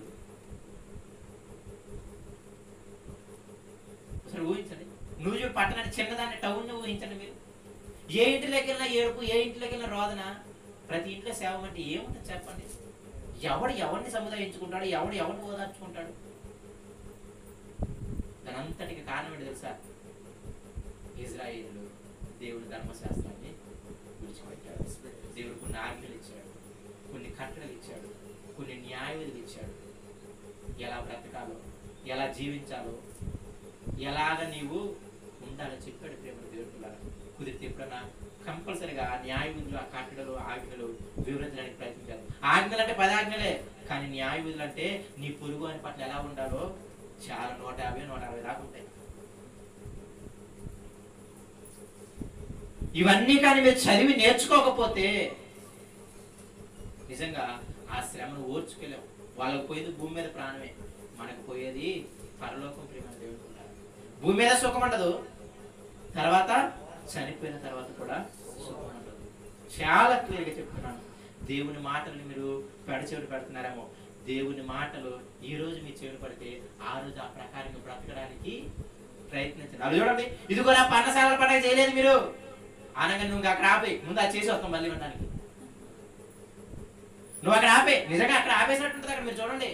అసలు ఊహించండి నువ్వు చూడు పట్టణాన్ని చిన్నదాన్ని టౌన్ ఊహించండి మీరు ఏ ఇంటిలోకి వెళ్ళినా ఏడుపు ఏ ఇంటిలోకి వెళ్ళినా రోదన ప్రతి ఇంట్లో సేవ అంటే ఏముంటుంది చెప్పండి ఎవడు ఎవరిని సముదాయించుకుంటాడు ఎవడు ఎవరిని ఓదార్చుకుంటాడు దానంతటికి కారణం ఏంటి తెలుసా ఇజ్రాయిలు దేవుని ధర్మశాస్త్రాన్ని విడిచిపెట్టాడు దేవుడు కొన్ని ఆజ్ఞలు ఇచ్చాడు కొన్ని కట్టడలు ఇచ్చాడు కొన్ని న్యాయ విధులు ఇచ్చాడు ఎలా బ్రతకాలో ఎలా జీవించాలో ఎలాగ నీవు ఉండాలని చెప్పాడు ప్రేమ దేవుడు పిల్లలు కుదిరితే ఎప్పుడన్నా కంపల్సరిగా ఆ న్యాయ విధులు ఆ కట్టడలు ఆజ్ఞలు వివరించడానికి ప్రయత్నించారు ఆజ్ఞలు అంటే పది ఆజ్ఞలే కానీ న్యాయ విధులు అంటే నీ పొరుగు అని పట్ల ఎలా ఉండాలో చాలా నూట యాభై నూట అరవై దాకా ఉంటాయి ఇవన్నీ కానీ మీరు చదివి నేర్చుకోకపోతే నిజంగా ఆ శ్రమను ఓర్చుకోలేం వాళ్ళకు పోయేది భూమి మీద ప్రాణమే మనకు పోయేది పరలోకం ప్రేమ దేవుడు ఉన్నారు. భూమి మీద సుఖం ఉండదు తర్వాత చనిపోయిన తర్వాత కూడా సుఖం ఉండదు చాలా క్లియర్గా చెప్తున్నాను దేవుని మాటలు మీరు పెడచెవిటి పెడుతున్నారేమో దేవుని మాటలు ఈ రోజు మీ చెవిని పడితే ఆ రోజు ఆ ప్రకారంగా బ్రతకడానికి ప్రయత్నించండి అది చూడండి ఇది కూడా పన్నసాల పండుగ చేయలేదు మీరు అనగా నువ్వు అక్కడ ఆపే ముందు అది చేసి వస్తాం మళ్ళీ ఉండడానికి నువ్వు అక్కడ ఆపే నిజంగా అక్కడ ఆపేసినట్టుంటుంది అక్కడ మీరు చూడండి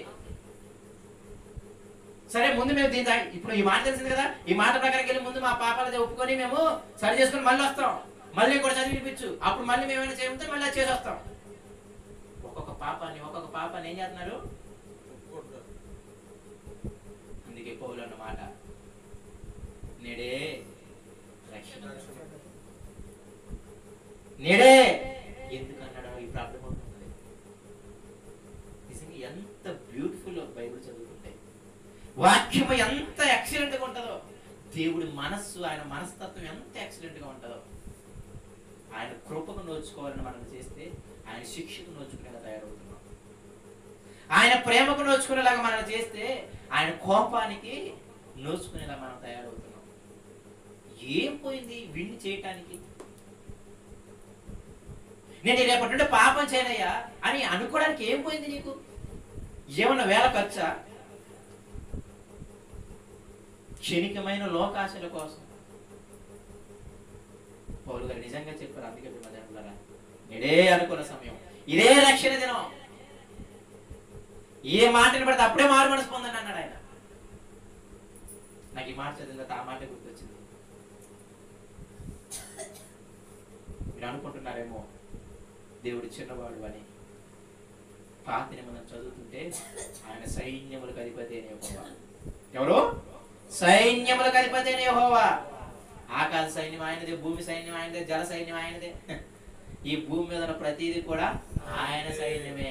సరే ముందు మేము దీని దా- ఇప్పుడు ఈ మాట తెలిసింది కదా ఈ మాట ప్రకారం వెళ్ళి ముందు మా పాపాలది ఒప్పుకొని మేము సరి చేసుకొని మళ్ళీ వస్తాం మళ్ళీ కూడా చదివి వినిపించు అప్పుడు మళ్ళీ మేము ఏమైనా చేయమంటే మళ్ళీ అది చేసి వస్తాం ఒక్కొక్క పాపాన్ని ఒక్కొక్క పాపాన్ని ఏం చేస్తున్నారు అందుకే పౌలు అన్న మాట నేడే రక్షణ నేడే ఎందుకు అన్నాడు ఇప్పుడు అర్థమవుతుంది నిజంగా ఎంత బ్యూటిఫుల్ బైబిల్ చదువుతుంటే వాక్యం ఎంత ఎక్సలెంట్ గా ఉంటుందో దేవుడి మనస్సు ఆయన మనస్తత్వం ఎంత ఎక్సలెంట్ గా ఉంటుందో ఆయన కృపకు నోచుకోవాలని మనం చేస్తే ఆయన శిక్షకు నోచుకునేలా తయారవుతున్నాం ఆయన ప్రేమకు నోచుకునేలాగా మనం చేస్తే ఆయన కోపానికి నోచుకునేలా మనం తయారవుతున్నాం ఏం పోయింది విన్ని చేయటానికి నేను రేపటి నుండి పాపం చేయనయ్యా అని అనుకోవడానికి ఏం పోయింది నీకు ఏమన్నా వేల ఖర్చా క్షణికమైన లోకాశల కోసం పౌలు గారు నిజంగా చెప్పారు అందుకే మధ్యాహ్నం ఇదే అనుకున్న సమయం ఇదే రక్షణ దినం ఏ మాటని పడితే అప్పుడే మారు మనసు పొందండి అన్నాడు ఆయన నాకు ఈ మాట చదివిన తర్వాత ఆ మాట గుర్తొచ్చింది మీరు అనుకుంటున్నారేమో దేవుడు చిన్నవాడు అని పాత నిబంధన చదువుతుంటే ఆయన సైన్యములకు అధిపతి అనే యెహోవా. ఎవరు సైన్యములకు అధిపతి అనే యెహోవా ఆకాశ సైన్యం ఆయనదే భూమి సైన్యం ఆయనదే జల సైన్యం ఆయనదే ఈ భూమి మీద ఉన్న ప్రతిదీ కూడా ఆయన సైన్యమే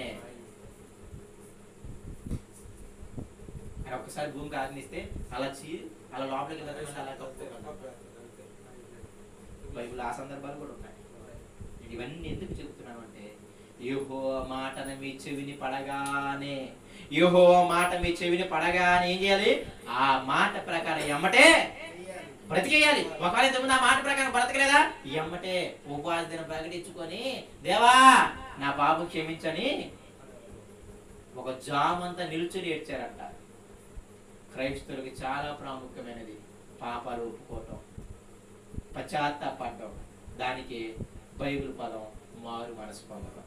ఆయన ఒక్కసారి భూమికి ఆజ్ఞిస్తే అలా చీ అలా లోపలికి వెళ్ళకుండా అలా కప్పుకోగలడు. బైబిల్ ఆ సందర్భాలు కూడా ఉన్నాయి నేను ఇవన్నీ ఎందుకు చెప్తున్నాను అంటే యోహో మాటను మీ చెవిని పడగానే యోహో మాట మీ చెవిని పడగానే ఏం చేయాలి ఆ మాట ప్రకారం ఎమ్మటే బ్రతికేయాలి ఒకవేళ ఇంతకుముందు ఆ మాట ప్రకారం బ్రతకలేదా ఎమ్మటే ఉపవాస దినం ప్రకటించుకొని దేవా నా బాబు క్షమించని ఒక జామంతా నిల్చుని ఏడ్చారంట క్రైస్తవులకి చాలా ప్రాముఖ్యమైనది పాపాలు ఒప్పుకోవటం పశ్చాత్తాపడటం దానికి బైబిల్ పదం మారు మనసు పొందడం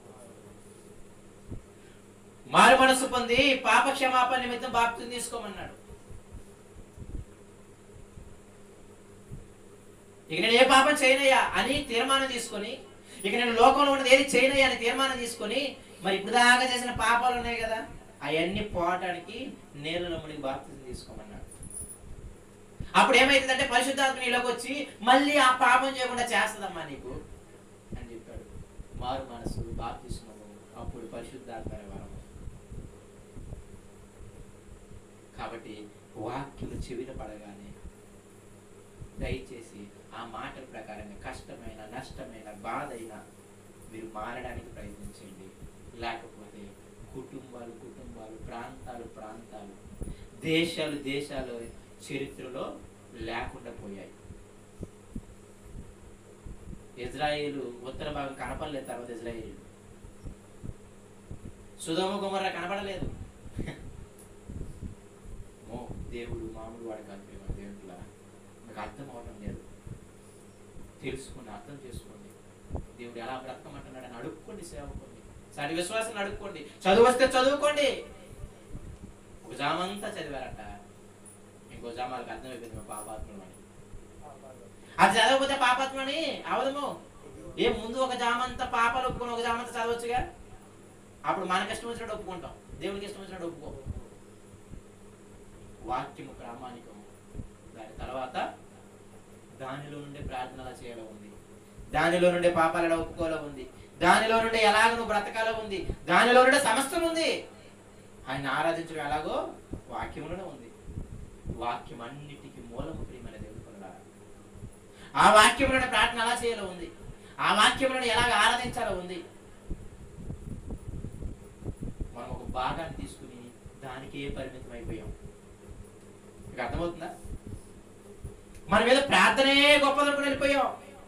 మారు మనసు పొంది పాప క్షమాపణ నిమిత్తం బాప్తిని తీసుకోమన్నాడు ఇక నేను ఏ పాపం చేయనయ్యా అని తీర్మానం తీసుకొని ఇక నేను లోకంలో ఉన్నది ఏది చేయనయ్యా అని తీర్మానం తీసుకొని మరి ఇప్పుడు దాకా చేసిన పాపాలు ఉన్నాయి కదా అవన్నీ పోవటానికి నీళ్ళలో మునిగి బాప్తిజం తీసుకోమన్నాడు అప్పుడు ఏమైతుందంటే పరిశుద్ధాత్మ నీలోకి వచ్చి మళ్ళీ ఆ పాపం చేయకుండా చేస్తుందమ్మా నీకు అని చెప్పాడు మారు మనసు బాప్తిస్మము అప్పుడు పరిశుద్ధాత్మ అనే వరము కాబట్టి వాక్యము చెవిన పడగానే దయచేసి ఆ మాటల ప్రకారంగా కష్టమైన నష్టమైన బాధ అయినా మీరు మారడానికి ప్రయత్నించండి లేకపోతే కుటుంబాలు కుటుంబాలు ప్రాంతాలు ప్రాంతాలు దేశాలు దేశాలు చరిత్రలో లేకుండా పోయాయి ఇజ్రాయేలు ఉత్తర భాగం కనపడలేదు తర్వాత ఇజ్రాయేలు సుధమ గుమర్ర కనపడలేదు మో దేవుడు మామూలు వాడు కాదు ప్రేమ దేవుడులా మీకు అర్థం అవడం లేదు తెలుసుకోండి అర్థం చేసుకోండి దేవుడు ఎలా బ్రతకమంటున్నాడని అడుక్కోండి సేవకోండి సాటి విశ్వాసం అడుక్కోండి చదువు వస్తే చదువుకోండి ఒక జామంతా చదివారట ఇంకో జామాలకు అర్థమైపోయింది మా పాపాత్మలు అని అది చదవకపోతే పాపాత్మని అవదము ఏ ముందు ఒక జామంతా పాపాలు ఒప్పుకొని ఒక జామంతా చదవచ్చుగా అప్పుడు మనకి ఇష్టం వచ్చినట్టు ఒప్పుకుంటాం దేవునికి ఇష్టం వచ్చినట్టు ఒప్పుకో వాక్యము ప్రామాణికము దాని తర్వాత దానిలో నుండి ప్రార్థన ఎలా చేయాలో ఉంది దానిలో నుండి పాపాలు ఎలా ఒప్పుకోలో ఉంది దానిలో నుండి ఎలాగ నువ్వు బ్రతకాలో ఉంది దానిలో నుండి సమస్తం ఉంది ఆయన ఆరాధించడం ఎలాగో వాక్యములోనే ఉంది వాక్యం అన్నిటికీ మూలము ప్రియమైన దేవుడు కొనడారా. ఆ వాక్యములను ప్రార్థన ఎలా చేయాలో ఉంది ఆ వాక్యములను ఎలాగ ఆరాధించాలో ఉంది మనం ఒక భాగాన్ని తీసుకుని దానికే పరిమితం అయిపోయాం మీకు అర్థమవుతుందా మన మీద ప్రార్థనే గొప్పదనుకుని వెళ్ళిపోయాం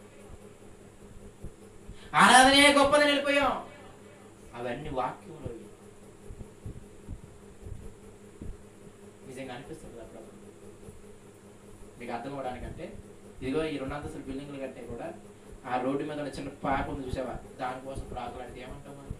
ఆరాధనే గొప్పదని వెళ్ళిపోయాం అవన్నీ వాక్యంలో నిజంగా అనిపిస్తుంది అప్పుడప్పుడు మీకు అర్థం అవడానికంటే ఇదిగో ఈ రెండు అంతస్తుల బిల్డింగ్లు కంటే కూడా ఆ రోడ్డు మీద ఉన్న చిన్న పాప ఉంది చూసావా దానికోసం ప్రాకులాడితే ఏమంటాం మనం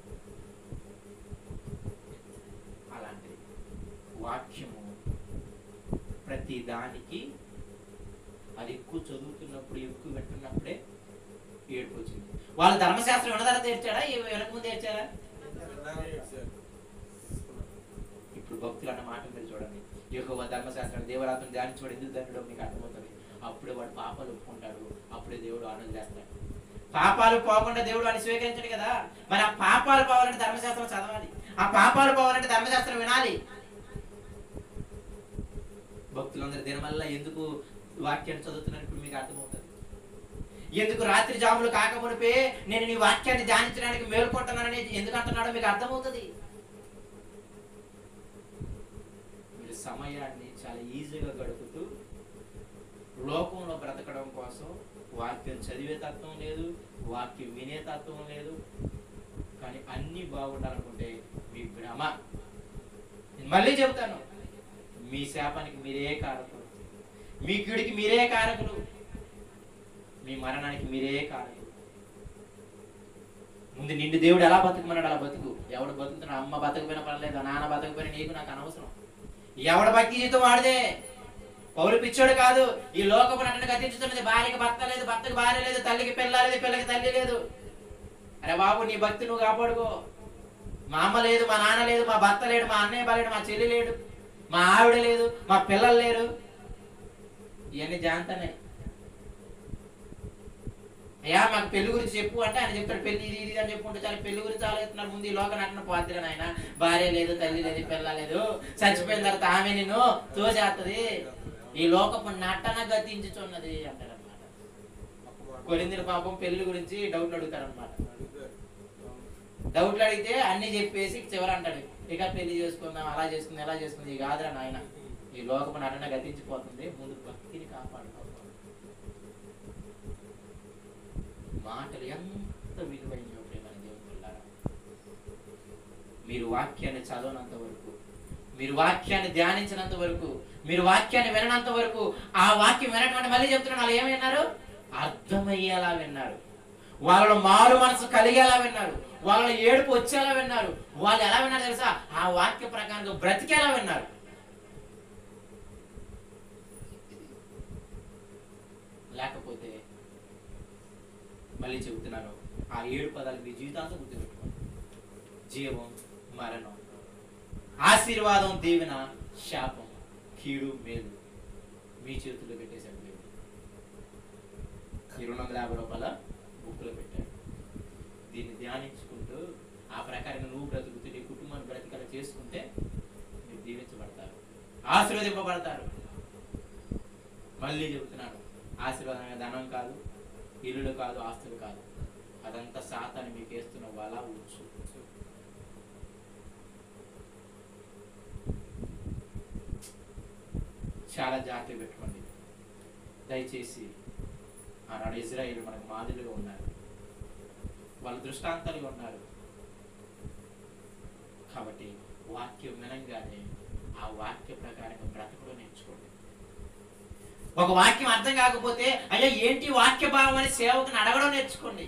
అలాంటిది వాక్యము ప్రతి దానికి అది ఎక్కువ చదువుతున్నప్పుడు ఎక్కువ వింటున్నప్పుడే ఏడుపు వచ్చింది వాళ్ళ ధర్మశాస్త్రం ఉన్నదారా తెచ్చాడా వెనక ముందు తెచ్చారా ఇప్పుడు భక్తులు అన్న మాట మీరు చూడండి యొక్క ధర్మశాస్త్రం దేవరాత్రం ధ్యానించబడి ఎందుకు దండడం మీకు అర్థమవుతుంది అప్పుడే వాడు పాపాలు ఒప్పుకుంటాడు అప్పుడే దేవుడు ఆనంద చేస్తాడు పాపాలు పోకుండా దేవుడు అని స్వీకరించాడు కదా మరి ఆ పాపాలు పోవాలంటే ధర్మశాస్త్రం చదవాలి ఆ పాపాలు పోవాలంటే ధర్మశాస్త్రం వినాలి భక్తులందరూ దినమల్లా ఎందుకు వాక్యాన్ని చదువుతున్నారు ఇప్పుడు మీకు అర్థమవుతుంది ఎందుకు రాత్రి జాములు కాకమునిపే నేను నీ వాక్యాన్ని ధ్యానించడానికి మేల్కొంటున్నానని ఎందుకు అంటున్నాడో మీకు అర్థమవుతుంది మీరు సమయాన్ని చాలా ఈజీగా గడుపుతూ లోకంలో బ్రతకడం కోసం వాక్యం చదివే తత్వం లేదు వాక్యం వినే తత్వం లేదు కానీ అన్నీ బాగుండాలనుకుంటే మీ భ్రమ నేను మళ్ళీ చెబుతాను మీ శాపానికి మీరే కారకులు మీ కీడికి మీరే కారకులు మీ మరణానికి మీరే కారకులు ముందు నిండు దేవుడు ఎలా బతుకుమన్నాడు అలా బతుకు ఎవడు బతుకుతున్నా అమ్మ బతకపోయినా పర్లేదు నాన్న బతకపోయినా నీకు నాకు అనవసరం ఎవడ భక్తి జీవితం వాడిదే పౌరు పిచ్చోడు కాదు ఈ లోకపు నటన గతించుతున్నది భార్యకి భర్త లేదు భర్తకి భార్య లేదు తల్లికి పిల్ల లేదు పిల్లకి తల్లి లేదు అరే బాబు నీ భక్తి నువ్వు కాపాడుకో మా అమ్మ లేదు మా నాన్న లేదు మా భర్త లేడు మా అన్నయ్య బాలేడు మా చెల్లి లేడు మా ఆవిడ లేదు మా పిల్లలు లేరు ఇవన్నీ జాంతనే అయ్యా మాకు పెళ్లి గురించి చెప్పు అంటే ఆయన చెప్తాడు పెళ్లి ఇది ఇది అని చెప్పుకుంటే చాలా పెళ్లి గురించి ఆలోచిస్తున్నారు ముందు ఈ లోక నటన పోతున్నా ఆయన భార్య లేదు తల్లి లేదు పిల్ల లేదు చచ్చిపోయిన తర్వాత ఆమె నిన్ను తోచేస్తుంది ఈ లోకపు నటన గతించుచున్నది అంటారు అనమాట కొరిందిన పాపం పెళ్లి గురించి డౌట్లు అడుగుతారు అనమాట డౌట్లు అడిగితే అన్ని చెప్పేసి చివరి అంటాడు ఇక పెళ్లి చేసుకుందాం అలా చేసుకుందాం ఎలా చేసుకుంది ఇది కాదురా నాయన ఈ లోకపు నటన గతించిపోతుంది ముందు భక్తిని కాపాడుకోవాలి మాటలు ఎంత విలువైనయో ప్రేమని దేవుని పిల్లారా మీరు వాక్యాన్ని చదవనంత వరకు మీరు వాక్యాన్ని ధ్యానించినంత వరకు మీరు వాక్యాన్ని విననంత వరకు ఆ వాక్యం వినటువంటి మళ్ళీ చెప్తున్నాను వాళ్ళు ఏమి విన్నారు అర్థమయ్యేలా విన్నారు వాళ్ళలో మారు మనసు కలిగేలా విన్నారు వాళ్ళలో ఏడుపు వచ్చేలా విన్నారు వాళ్ళు ఎలా విన్నారు తెలుసా ఆ వాక్య ప్రకారంగా బ్రతికేలా విన్నారు లేకపోతే మళ్ళీ చెబుతున్నాను ఆ ఏడు పదాలు మీ జీవితాంతం గుర్తుపెట్టుకోండి జీవం మరణం ఆశీర్వాదం దీవెన శాపం కీడు మేలు మీ చేతుల్లో పెట్టేశాడు దేవుడు ఈ రెండు వందల యాభై రూపాయల బుక్లో పెట్టాడు దీన్ని ధ్యానించుకుంటూ ఆ ప్రకారంగా నువ్వు బ్రతుకుతూ నీ కుటుంబాన్ని బ్రతికల చేసుకుంటే మీరు దీవించబడతారు ఆశీర్వదింపబడతారు మళ్ళీ చెబుతున్నాను ఆశీర్వాదమైన ధనం కాదు ఇల్లులు కాదు ఆస్తులు కాదు అదంతా సాతాన్ని మీకు వేస్తున్న వల ఉచ్చు చాలా జాగ్రత్త పెట్టుకోండి దయచేసి ఆనాడు ఇజ్రాయిల్ మనకు మాదిరిగా ఉన్నారు వాళ్ళ దృష్టాంతాలుగా ఉన్నారు కాబట్టి వాక్యం వినంగానే ఆ వాక్య ప్రకారంగా బ్రతకడం నేర్చుకోండి ఒక వాక్యం అర్థం కాకపోతే అయ్యా ఏంటి వాక్య భావం అని సేవకుని అడగడం నేర్చుకోండి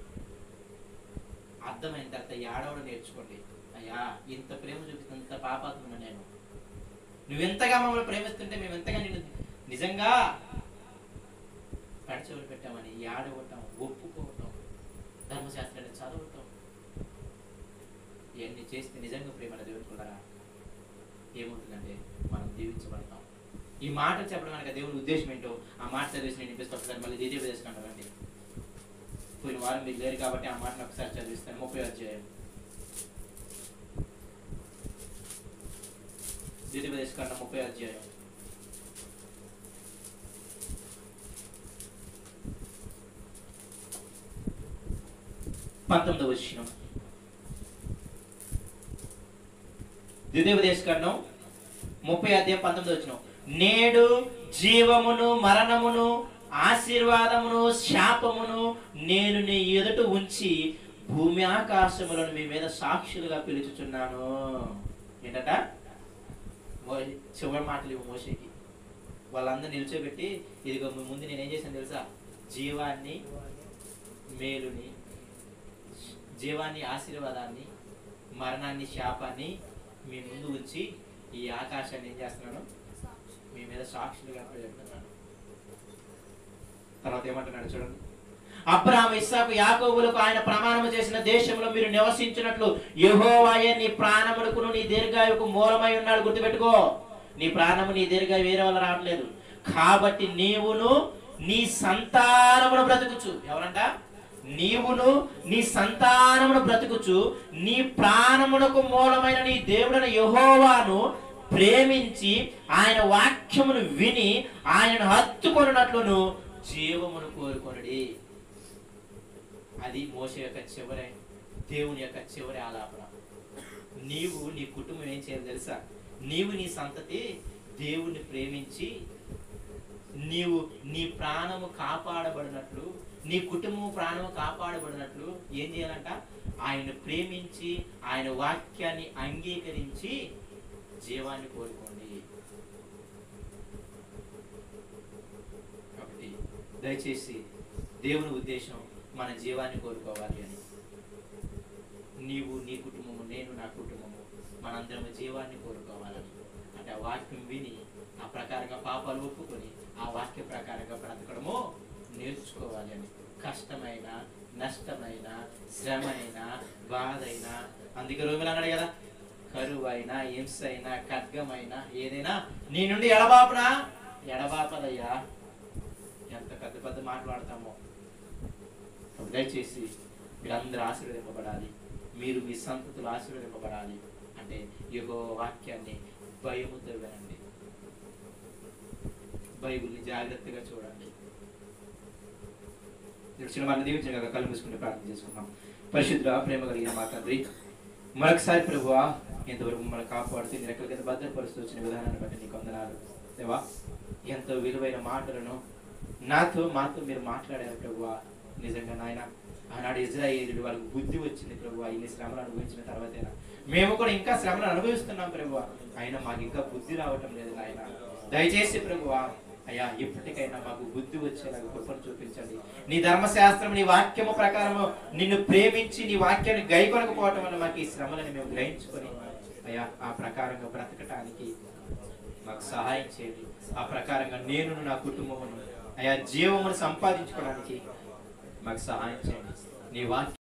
అర్థమైన తర్వాత ఏడవడం నేర్చుకోండి అయ్యా ఇంత ప్రేమ చూపిస్తుంది ఇంత పాపాత్మ నేను నువ్వెంతగా మమ్మల్ని ప్రేమిస్తుంటే మేము ఎంతగా నిన్ను నిజంగా కడిచెవులు పెట్టామని ఏడవటం ఒప్పుకోవటం ధర్మశాస్త్రాన్ని చదవటం ఇవన్నీ చేస్తే నిజంగా ప్రేమను దేవుడుకున్నారా ఏమవుతుందంటే మనం దీవించబడతాం ఈ మాట చెప్పడం కనుక దేవుని ఉద్దేశం ఏంటో ఆ మాట చదివేసి నేను వినిపిస్తే ఒకసారి మళ్ళీ దీదే వేసుకుంటానండి పోయిన వారం మీరు లేరు కాబట్టి ఆ మాటను ఒకసారి చదివిస్తాను ముప్పై అధ్యాయం ద్వితీయోపదేశకాండం ముప్పై అధ్యాయం పంతొమ్మిదవ వచ్చిన ద్వితీయోపదేశకాండం ముప్పై అధ్యాయం పంతొమ్మిది వచ్చిన నేడు జీవమును మరణమును ఆశీర్వాదమును శాపమును నేను నీ ఎదుట ఉంచి భూమి ఆకాశములను మీ మీద సాక్షులుగా పిలుచుచున్నాను ఏంటట మో- చివరి మాటలు ఇవ్వు మోషేకి వాళ్ళందరూ నిల్చోబెట్టి ఇదిగో మీ ముందు నేను ఏం చేశాను తెలుసా జీవాన్ని మేలుని జీవాన్ని ఆశీర్వాదాన్ని మరణాన్ని శాపాన్ని మీ ముందు ఉంచి ఈ ఆకాశాన్ని ఏం చేస్తున్నాను మీ మీద సాక్షులుగా పెడుతున్నాను తర్వాత ఏమంటున్నాడు చూడండి అబ్రాహం ఇస్సాకు యాకోబులకు ఆయన ప్రమాణము చేసిన దేశంలో మీరు నివసించినట్లు యెహోవాయే నీ ప్రాణమునకును నీ దీర్ఘాయుకు మూలమై ఉన్నాడు గుర్తుపెట్టుకో నీ ప్రాణము నీ దీర్ఘాయు వేరే వల్ల రావట్లేదు కాబట్టి నీవును నీ సంతానమును బ్రతుకుచు ఎవరంట నీవును నీ సంతానమును బ్రతుకుచు నీ ప్రాణమునకు మూలమైన నీ దేవుడైన యెహోవాను ప్రేమించి ఆయన వాక్యమును విని ఆయనను హత్తుకొనున్నట్లును జీవమును కోరుకొనుడి అది మోస యొక్క చివరి దేవుని యొక్క చివరి ఆలాపన నీవు నీ కుటుంబం ఏం చేయాలి తెలుసా నీవు నీ సంతతి దేవుణ్ణి ప్రేమించి నీవు నీ ప్రాణము కాపాడబడినట్లు నీ కుటుంబం ప్రాణము కాపాడబడినట్లు ఏం చేయాలంట ఆయన ప్రేమించి ఆయన వాక్యాన్ని అంగీకరించి జీవాన్ని కోరుకోండి కాబట్టి దయచేసి దేవుని ఉద్దేశం మన జీవాన్ని కోరుకోవాలి అని నీవు నీ కుటుంబము నేను నా కుటుంబము మనందరం జీవాన్ని కోరుకోవాలని అంటే ఆ వాక్యం విని ఆ ప్రకారంగా పాపాలు ఒప్పుకొని ఆ వాక్య ప్రకారంగా బ్రతకడము నేర్చుకోవాలి అని కష్టమైన నష్టమైన శ్రమ అయినా బాధ అయినా అందుకే రోమిలు అన్నాడు కదా కరువు అయినా హింస అయినా ఖడ్గమైనా ఏదైనా నీ నుండి ఎడబాపునా ఎడబాపదయ్యా ఎంత పెద్ద పెద్ద మాట్లాడతామో కాబట్టి దయచేసి మీరందరూ ఆశీర్వదింపబడాలి మీరు మీ సంతతులు ఆశీర్వదింపబడాలి అంటే యుగో వాక్యాన్ని భయముతో వినండి బైబిల్ని జాగ్రత్తగా చూడండి తెలిసిన వారిని దీవించిన కదా కళ్ళు మూసుకుంటే ప్రార్థన చేసుకున్నాం పరిశుద్ధ ప్రేమ కలిగిన మా తండ్రి మరొకసారి ప్రభువా ఇంతవరకు మమ్మల్ని కాపాడుతూ నీ రెక్కల కింద భద్రపరుస్తూ వచ్చిన విధానాన్ని బట్టి నీకు వందనాలు దేవా ఎంతో విలువైన మాటలను నాతో మాతో మీరు మాట్లాడారు ప్రభువా నిజంగా నాయన ఆనాడు ఇజ్రాయేలుడు వాళ్ళకి బుద్ధి వచ్చింది ప్రభు ఇన్ని శ్రమలు అనుభవించిన తర్వాతైనా మేము కూడా ఇంకా శ్రమలు అనుభవిస్తున్నాం ప్రభు అయినా మాకు ఇంకా బుద్ధి రావటం లేదు నాయన దయచేసి ప్రభు అయ్యా ఇప్పటికైనా మాకు బుద్ధి వచ్చేలాగా కృపను చూపించండి నీ ధర్మశాస్త్రం నీ వాక్యము ప్రకారము నిన్ను ప్రేమించి నీ వాక్యాన్ని గైకొనకపోవటం వల్ల మాకు ఈ శ్రమలను మేము గ్రహించుకొని అయ్యా ఆ ప్రకారంగా బ్రతకటానికి మాకు సహాయం చేయండి ఆ ప్రకారంగా నేను నా కుటుంబమును అయా జీవమును సంపాదించుకోవడానికి మాకు సహాయం చేయండి నీ వాక్యం